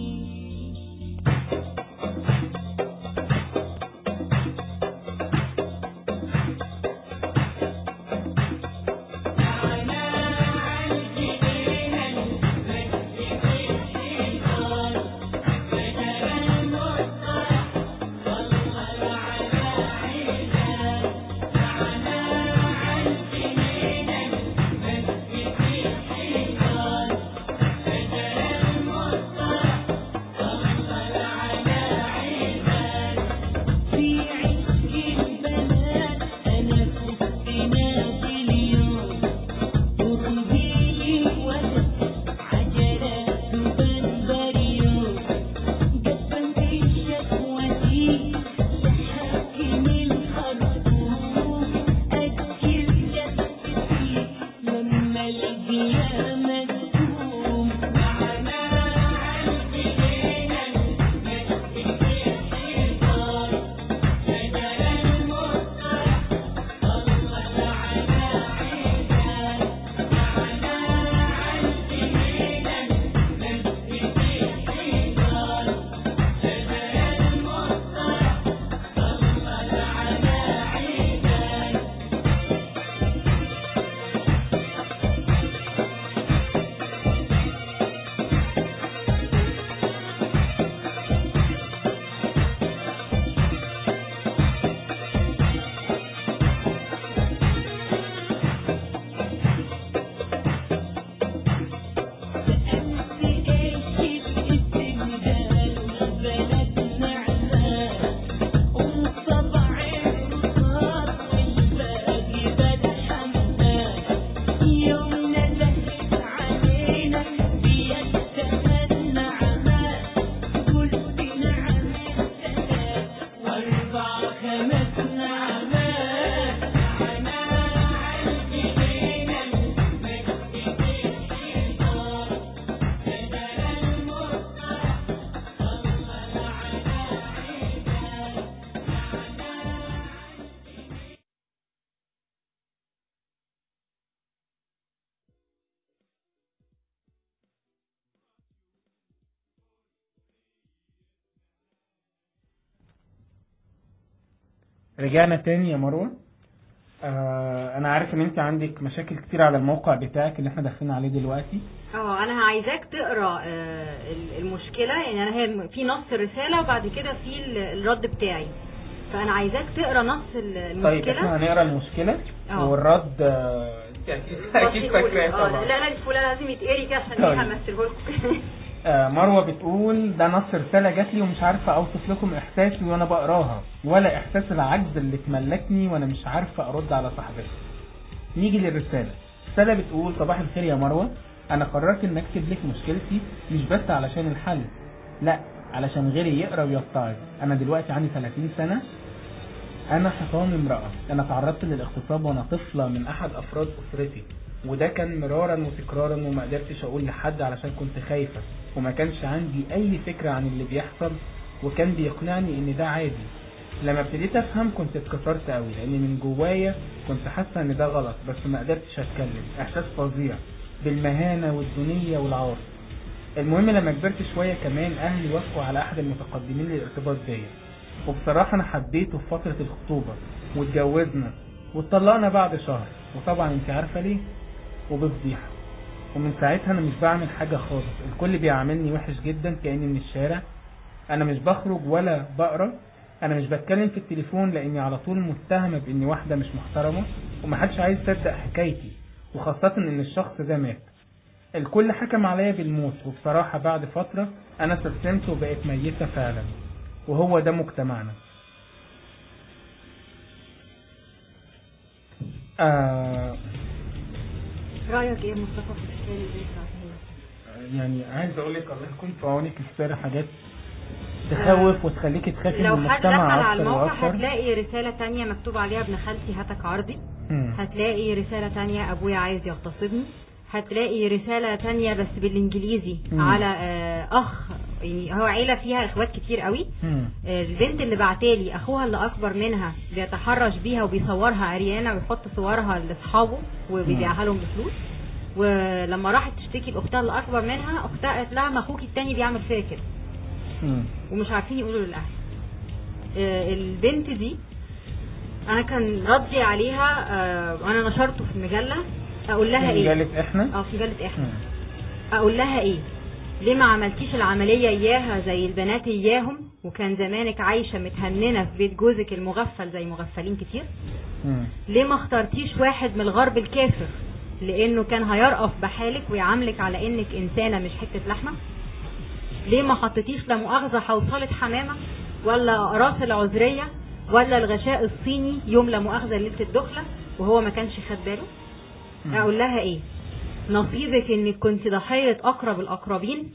في عشق البنات انا كنت نادي اليوم وخذيلي ولد عجلات بنبريون جبن في شكوتي تحاكم الخرطوم اجل جثتي لما القيامة تقوم معنا عالجنينة سألت ايش الاسم ده بلدنا عمان ام طبع الرصاص والباقي بدا حمام يومنا لهت علينا بيتمنى عمان قلت نعم ثلاث واربع خمس نعمات معنا عالجنينة رجعنا تاني يا مروه آه انا عارف ان انت عندك مشاكل كتير على الموقع بتاعك اللي احنا داخلين عليه دلوقتي اه انا عايزاك تقرا آه، ال- المشكله يعني انا هي في نص الرساله وبعد كده في ال- الرد بتاعي فانا عايزاك تقرا نص ال- طيب احنا المشكله هنقرا المشكله اه. والرد آه، انت اكيد اكيد بصي قولي. فاكراه اه طبعا لا لا الفلان لازم يتقري كده عشان طيب. ايه همثله لكم آه، مروه بتقول ده نص رساله جات لي ومش عارفه اوصف لكم احساسي وانا بقراها ولا احساس العجز اللي تملكني وانا مش عارفه ارد على صاحبتي نيجي للرساله الرساله بتقول صباح الخير يا مروه انا قررت ان اكتب لك مشكلتي مش بس علشان الحل لا علشان غيري يقرا ويتعظ انا دلوقتي عندي 30 سنه انا حطام امرأة انا تعرضت للاغتصاب وانا طفلة من احد افراد اسرتي وده كان مرارا وتكرارا وما قدرتش اقول لحد علشان كنت خايفة وما كانش عندي اي فكرة عن اللي بيحصل وكان بيقنعني ان ده عادي لما ابتديت افهم كنت اتكسرت قوي لان من جوايا كنت حاسة ان ده غلط بس ما قدرتش اتكلم احساس فظيع بالمهانة والدونية والعار المهم لما كبرت شوية كمان اهلي وافقوا على احد المتقدمين للارتباط بيا وبصراحة انا حبيته في فترة الخطوبة واتجوزنا واتطلقنا بعد شهر وطبعا انت عارفة ليه وبفضيحة ومن ساعتها انا مش بعمل حاجة خالص الكل بيعاملني وحش جدا كأني من الشارع انا مش بخرج ولا بقرا انا مش بتكلم في التليفون لاني على طول متهمة باني واحدة مش محترمة ومحدش عايز يصدق حكايتي وخاصة ان الشخص ده مات الكل حكم عليا بالموت وبصراحة بعد فترة انا استسلمت وبقيت ميتة فعلا وهو ده مجتمعنا آه رايك ايه يا مصطفى في الرساله اللي انت بعتها يعني عايز اقول لك الله يكون في عونك السر حاجات تخوف وتخليكي تخافي من لو حد دخل المجتمع على اكتر الموقع واكتر هتلاقي رسالة تانية مكتوب عليها ابن خالتي هاتك عرضي مم. هتلاقي رسالة تانية ابويا عايز يغتصبني هتلاقي رسالة تانية بس بالانجليزي مم. على آه، اخ يعني هو عيلة فيها اخوات كتير قوي مم. آه، البنت اللي بعتالي اخوها اللي اكبر منها بيتحرش بيها وبيصورها عريانة ويحط صورها لاصحابه وبيبيعها لهم بفلوس ولما راحت تشتكي لاختها اللي اكبر منها اختها قالت لها ما اخوكي التاني بيعمل فيا كده مم. ومش عارفين يقولوا للاهل آه، البنت دي انا كان ردي عليها آه، وانا نشرته في المجله اقول لها ايه مجلة احنا اه في مجله احنا مم. اقول لها ايه ليه ما عملتيش العمليه اياها زي البنات اياهم وكان زمانك عايشه متهننه في بيت جوزك المغفل زي مغفلين كتير مم. ليه ما اخترتيش واحد من الغرب الكافر لانه كان هيرأف بحالك ويعاملك على انك انسانه مش حته لحمه ليه ما حطيتيش لا مؤاخذه حوصله حمامه ولا راس العذريه ولا الغشاء الصيني يوم لا مؤاخذه ليله الدخله وهو ما كانش خد باله مم. اقول لها ايه نصيبك انك كنت ضحيه اقرب الاقربين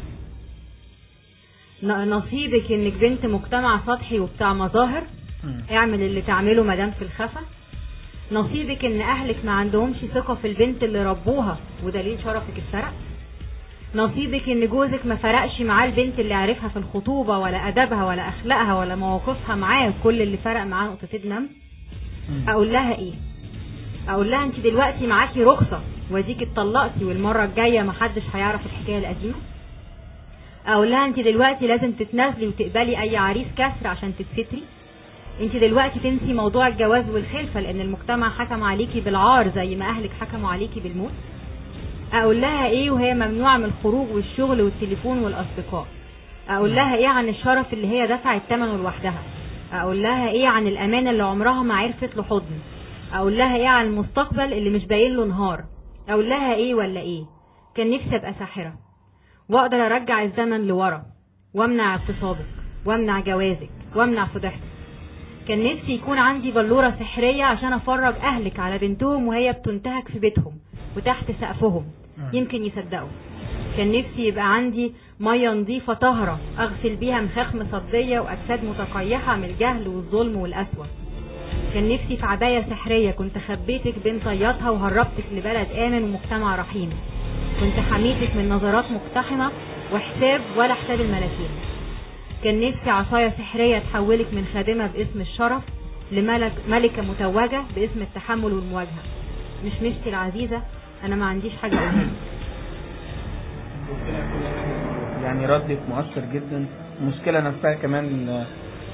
ن- نصيبك انك بنت مجتمع سطحي وبتاع مظاهر مم. اعمل اللي تعمله مدام في الخفا نصيبك ان اهلك ما عندهمش ثقة في البنت اللي ربوها ودليل شرفك اتسرق نصيبك ان جوزك ما فرقش معاه البنت اللي عرفها في الخطوبة ولا ادبها ولا اخلاقها ولا مواقفها معاه كل اللي فرق معاه نقطتين دم مم. اقول لها ايه اقول لها انت دلوقتي معاكي رخصة واديك اتطلقتي والمرة الجاية محدش هيعرف الحكاية القديمة اقول لها انت دلوقتي لازم تتنازلي وتقبلي اي عريس كسر عشان تتستري انت دلوقتي تنسي موضوع الجواز والخلفة لان المجتمع حكم عليكي بالعار زي ما اهلك حكموا عليكي بالموت اقول لها ايه وهي ممنوعة من الخروج والشغل والتليفون والاصدقاء اقول لها ايه عن الشرف اللي هي دفعت ثمنه لوحدها اقول لها ايه عن الامان اللي عمرها ما عرفت له حضن اقول لها ايه عن المستقبل اللي مش باين له نهار اقول لها ايه ولا ايه كان نفسي ابقى ساحرة واقدر ارجع الزمن لورا وامنع اغتصابك وامنع جوازك وامنع فضيحتك كان نفسي يكون عندي بلورة سحرية عشان افرج اهلك على بنتهم وهي بتنتهك في بيتهم وتحت سقفهم يمكن يصدقوا كان نفسي يبقى عندي مية نظيفة طاهرة اغسل بيها مخاخ مصدية واجساد متقيحة من الجهل والظلم والقسوة كان نفسي في عباية سحرية كنت خبيتك بين طياتها وهربتك لبلد آمن ومجتمع رحيم كنت حميتك من نظرات مقتحمة وحساب ولا حساب الملاكين كان نفسي عصاية سحرية تحولك من خادمة باسم الشرف لملك ملكة متوجة باسم التحمل والمواجهة مش مشتي العزيزة أنا ما عنديش حاجة أقولها لك. يعني ردك مؤثر جدا المشكلة نفسها كمان آه،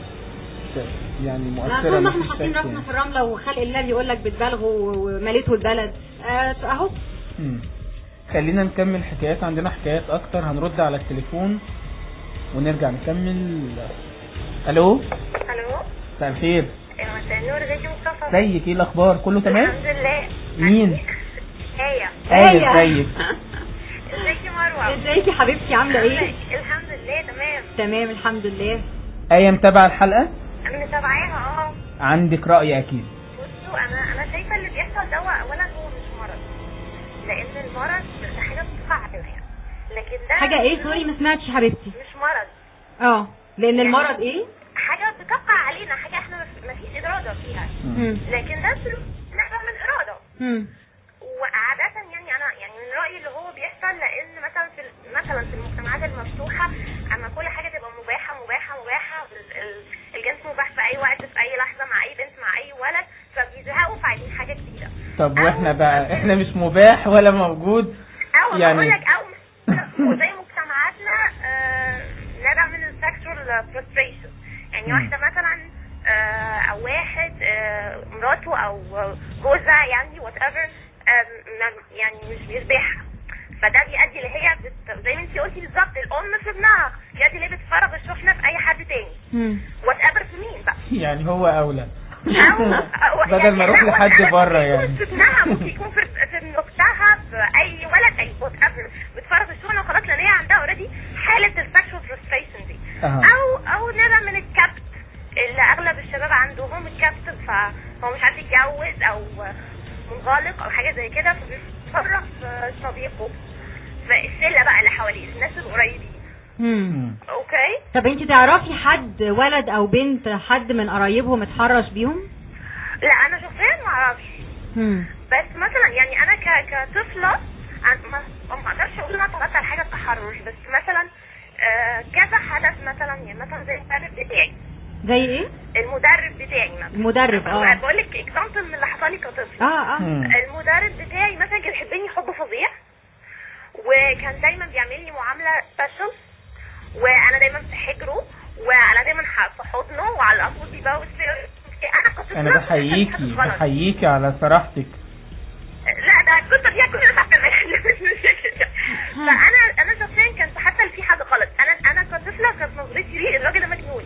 يعني لا مؤثرة طول ما مش احنا حاطين شك راسنا يعني. في الرملة وخلق الله بيقول لك بتبالغوا ومليتوا البلد آه، اهو مم. خلينا نكمل حكايات عندنا حكايات اكتر هنرد على التليفون ونرجع نكمل الو الو مساء الخير مساء النور ازيك يا مصطفى ازيك ايه الاخبار كله تمام الحمد لله مين ايه ايه ازيك ازيك يا مروه ازيك يا حبيبتي عاملة ايه الحمد لله تمام تمام الحمد لله ايه متابعه الحلقه انا متابعاها اه عندك راي اكيد بصوا انا انا شايفه اللي بيحصل ده اولا هو مش مرض لان المرض ده حاجه بتقع علينا يعني لكن ده حاجة ايه سوري ما سمعتش حبيبتي مش مرض اه لان المرض ايه حاجه بتقع علينا حاجه احنا ما فيش اراده فيها مم. لكن ده سلوك نابع من اراده مم. وعادة يعني أنا يعني من رأيي اللي هو بيحصل لأن مثلا في ال- مثلا في المجتمعات المفتوحة أما كل حاجة تبقى مباحة مباحة مباحة ال- ال- الجنس مباح في أي وقت في أي لحظة مع أي بنت مع أي ولد فبيزهقوا فعايزين حاجة جديدة طب واحنا بقى احنا مش مباح ولا موجود أو يعني- بقول لك أو مش- زي مجتمعاتنا آه، نابع من السكشوال فرستريشن يعني مم. واحدة مثلا آه، أو واحد آه، مراته أو جوزها يعني وات ايفر يعني مش بيربحها فده بيؤدي اللي هي بت... زي ما انت قلتي بالظبط الام في ابنها بيؤدي اللي هي بتفرغ الشحنه في اي حد تاني مم. وات ايفر في مين بقى يعني هو اولى أو أو بدل ما اروح لا، لحد وات بره ever يعني يكون في ابنها ممكن يكون في في ابن اختها في اي ولد اي وات ايفر بتفرغ الشحنه وخلاص لان هي عندها اوريدي حاله السكشوال فرستريشن دي أها. او او نابع من الكبت اللي اغلب الشباب عندهم الكبت فهو مش عارف يتجوز او منغلق او حاجه زي كده فبيتفرغ في صديقه في الشله بقى اللي حواليه الناس القريبين مم. مم. اوكي طب انت تعرفي حد ولد او بنت حد من قرايبهم اتحرش بيهم لا انا شخصيا ما اعرفش مم. بس مثلا يعني انا ك... كطفله حدث مثلا يعني مثلا زي المدرب بتاعي زي ايه المدرب بتاعي مثلا المدرب اه بقول لك اكزامبل من اللي حصل لي كطفل اه اه مم. المدرب بتاعي مثلا كان يحبني حب فظيع وكان دايما بيعمل لي معامله سبيشال وانا دايما في حجره وانا دايما ح- في حضنه وعلى الاطول بيبوس فيا. انا كنت انا طفلة بحييكي كان في حاجة غلط. بحييكي على صراحتك لا ده القصه فيها كل فانا انا شخصيا كان حتى اللي في حاجه غلط انا انا كطفله كانت نظرتي ليه الراجل ده مجنون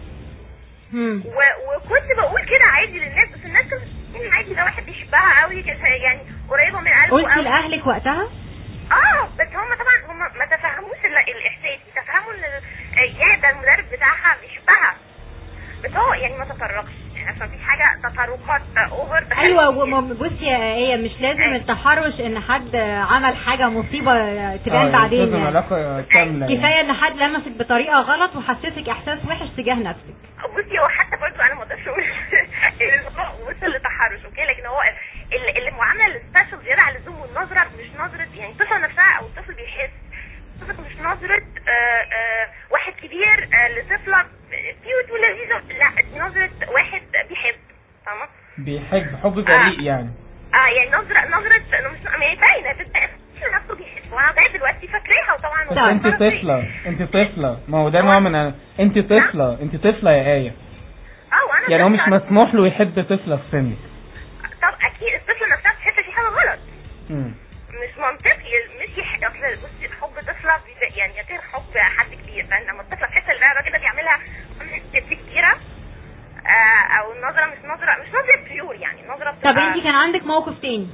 مم. و... وكنت بقول كده عادي للناس بس الناس كانت بتقول عادي ده واحد بيحبها قوي كانت يعني قريبه من قلبه قلتي قوي لاهلك وقتها اه بس هم طبعا هم ما تفهموش ال- الاحساس تفهموا ان ال- يا ده المدرب بتاعها بيحبها بس هو يعني ما تطرقش يعني عشان في حاجه تطرقات اوفر ايوه وم- بصي يا ايه مش لازم أيوة. التحرش ان حد عمل حاجه مصيبه تبان آه، بعدين لازم يعني. علاقة كاملة يعني. كفايه ان حد لمسك بطريقه غلط وحسسك احساس وحش تجاه نفسك بصي هو حتى برضو انا ما اقدرش اقول الموضوع وصل لتحرش اوكي لكن هو ال- المعامله السبيشال زياده عن اللزوم والنظره مش نظره يعني الطفله نفسها او الطفل بيحس الطفل مش نظره آه، آه، واحد كبير آه، لطفله كيوت ولذيذه لا دي نظره واحد بيحب فاهمه؟ بيحب حب بريء يعني اه يعني نظره نظره إنه مش يعني باينه بتبقى نفسه بيحب وانا لغايه دلوقتي فاكراها وطبعا بس انت طفلة انت طفلة ما هو ده نوع من انت طفلة انت طفلة يا آية اه وانا يعني هو مش طفلة. مسموح له يحب طفلة في سنك طب اكيد الطفله نفسها بتحس في حاجه غلط مم. مش منطقي مش يح... اصل بصي حب طفله بيبقى يعني غير حب حد كبير فاهم لما الطفله تحس ان الراجل ده بيعملها ست كبيره آه او النظره مش نظره مش نظره بيور يعني نظره طب انت كان عندك موقف تاني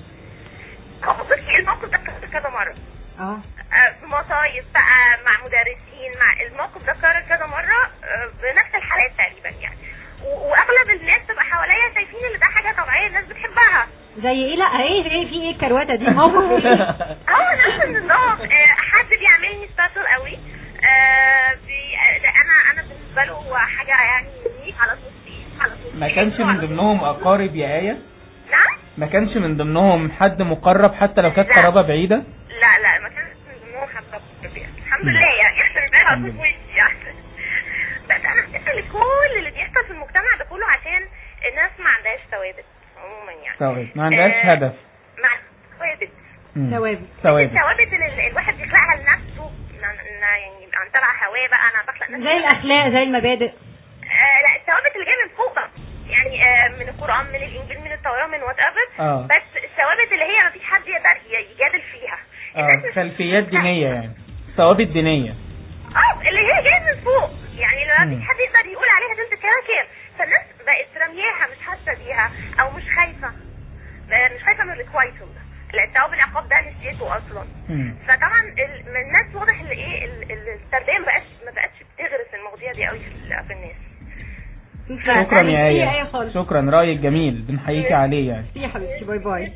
بصي الموقف ده كرر كذا مره اه آه، في مصايف بقى مع مدرسين مع الموقف ده كرر كذا مره آه، بنفس الحالات تقريبا يعني و- واغلب الناس تبقى حواليا شايفين ان ده حاجه طبيعيه الناس بتحبها زي ايه لا ايه ايه في ايه الكروته دي موقف ايه اه نفس النظام آه، حد بيعملني سبيشال قوي آه، بي... آه، انا انا بالنسبه له حاجه يعني يونيك على طول فيه، على طول ما فيه، كانش على من طول. ضمنهم أقارب يا آية نعم ما كانش من ضمنهم حد مقرب حتى لو كانت لا. قرابة بعيدة لا لا ما كانش من ضمنهم حد طبيعي. الحمد مم. لله يعني عشان يبقى الحمد على لله. وشي يعني بس انا حاسه ان كل اللي بيحصل في المجتمع ده كله عشان الناس ما عندهاش ثوابت عموما يعني ثوابت ما عندهاش آه، هدف مع ثوابت مم. ثوابت ثوابت الثوابت اللي ال- الواحد بيخلقها لنفسه إن- إن يعني يبقى عن تبع هواه بقى انا بخلق نفسي زي الاخلاق زي المبادئ آه لا الثوابت اللي جايه من فوق بقى يعني آه من القران من الانجيل من التوراه من وات ايفر آه. بس الثوابت اللي هي ما فيش حد يقدر ي- يجادل فيها الناس اه مش- خلفيات دينية يعني ثوابت دينية اه اللي هي جايه من فوق يعني لما مم. مفيش حد يقدر يقول عليها دول كلام كام فالناس بقت رمياها مش حاسه بيها او مش خايفه آه، مش خايفه من الريكوايتل لان ثواب العقاب ده نسيته اصلا مم. فطبعا ال- من الناس واضح اللي ايه ال- ال- التربيه ما بقاش ما بقتش بتغرس المواضيع دي قوي في ال- في الناس شكرا يا ايه آية خالص شكرا رأيك جميل بنحييكي عليه يعني يا حبيبتي باي باي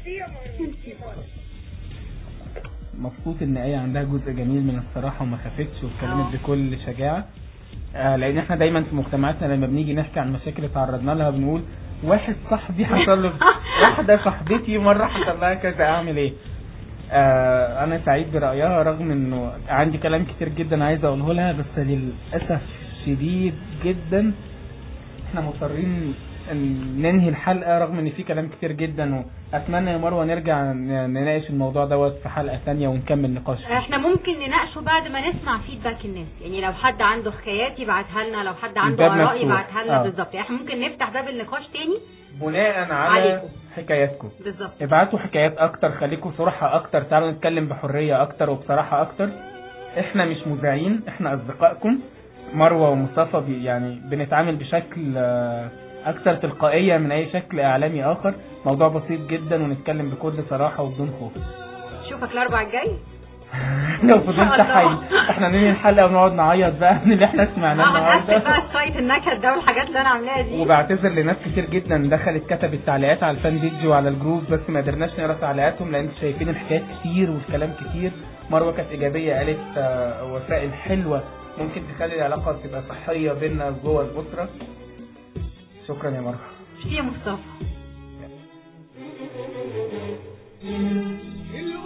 مبسوط ان آية عندها جزء جميل من الصراحة وما خافتش واتكلمت آه. بكل شجاعة آه لان احنا دايما في مجتمعاتنا لما بنيجي نحكي عن مشاكل اللي تعرضنا لها بنقول واحد صاحبي حصل له واحدة صاحبتي مرة حصل لها كذا اعمل ايه آه انا سعيد برأيها رغم انه عندي كلام كتير جدا عايز اقوله لها بس للأسف شديد جدا احنا مضطرين ان ننهي الحلقة رغم ان في كلام كتير جدا واتمنى يا مروة نرجع ن- نناقش الموضوع دوت في حلقة تانية ونكمل نقاش فيه. احنا ممكن نناقشه بعد ما نسمع فيدباك الناس يعني لو حد عنده حكايات يبعتها لنا لو حد عنده الباب اراء مفتوح. يبعتها لنا آه. بالظبط يعني احنا ممكن نفتح باب النقاش تاني بناء على عليكم. حكاياتكم بالظبط ابعتوا حكايات اكتر خليكم صراحة اكتر تعالوا نتكلم بحرية اكتر وبصراحة اكتر احنا مش مذيعين احنا اصدقائكم مروة ومصطفى بي يعني بنتعامل بشكل آه، اكثر تلقائية من اي شكل اعلامي اخر موضوع بسيط جدا ونتكلم بكل صراحة وبدون خوف اشوفك الاربع الجاي لو فضلت إن شاء الله. حي احنا ننهي الحلقة ونقعد نعيط بقى من اللي احنا سمعناه اه هنقفل النهارده بقى شويه النكد ده والحاجات اللي انا عاملاها دي وبعتذر لناس كتير جدا دخلت كتبت تعليقات على الفان بيج وعلى الجروب بس ما قدرناش نقرا تعليقاتهم لان انتوا شايفين الحكايات كتير والكلام كتير مروه كانت ايجابيه قالت آه، وسائل حلوه ممكن تخلي العلاقه تبقى صحيه بيننا جوه الاسره شكرا يا مروه في يا مصطفى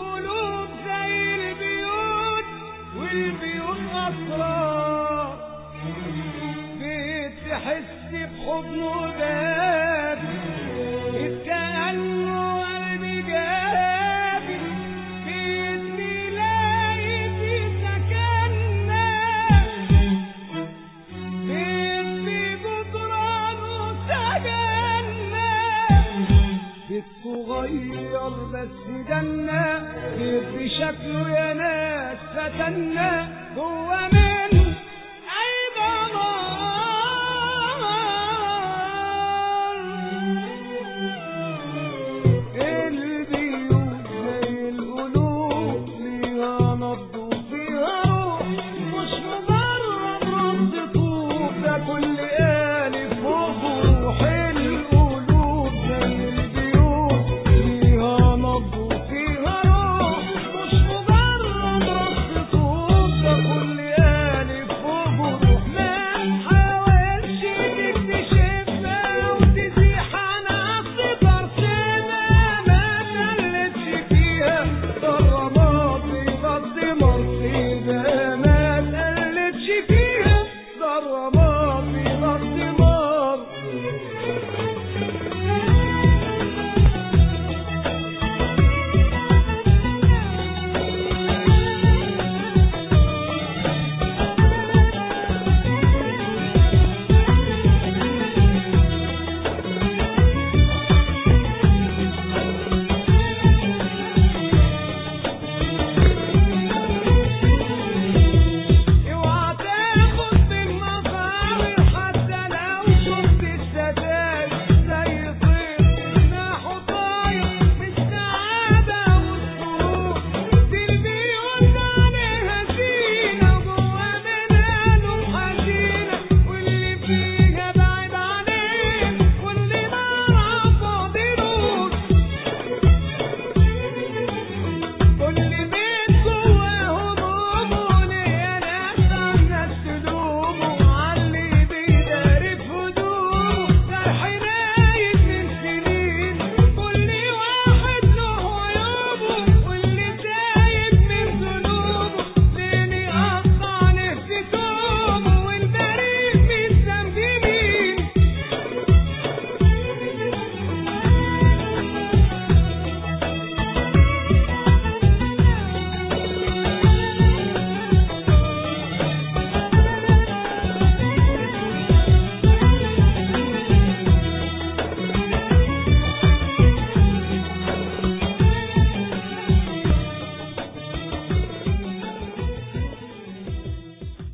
القلوب زي البيوت والبيوت أسرار حضنه دافي إذ كأنه قلبي جافي بإذن الله في سكننا بإذن جدرانه سجنا بيت صغير بس جنة بيت بشكله يا ناس فتنا جوا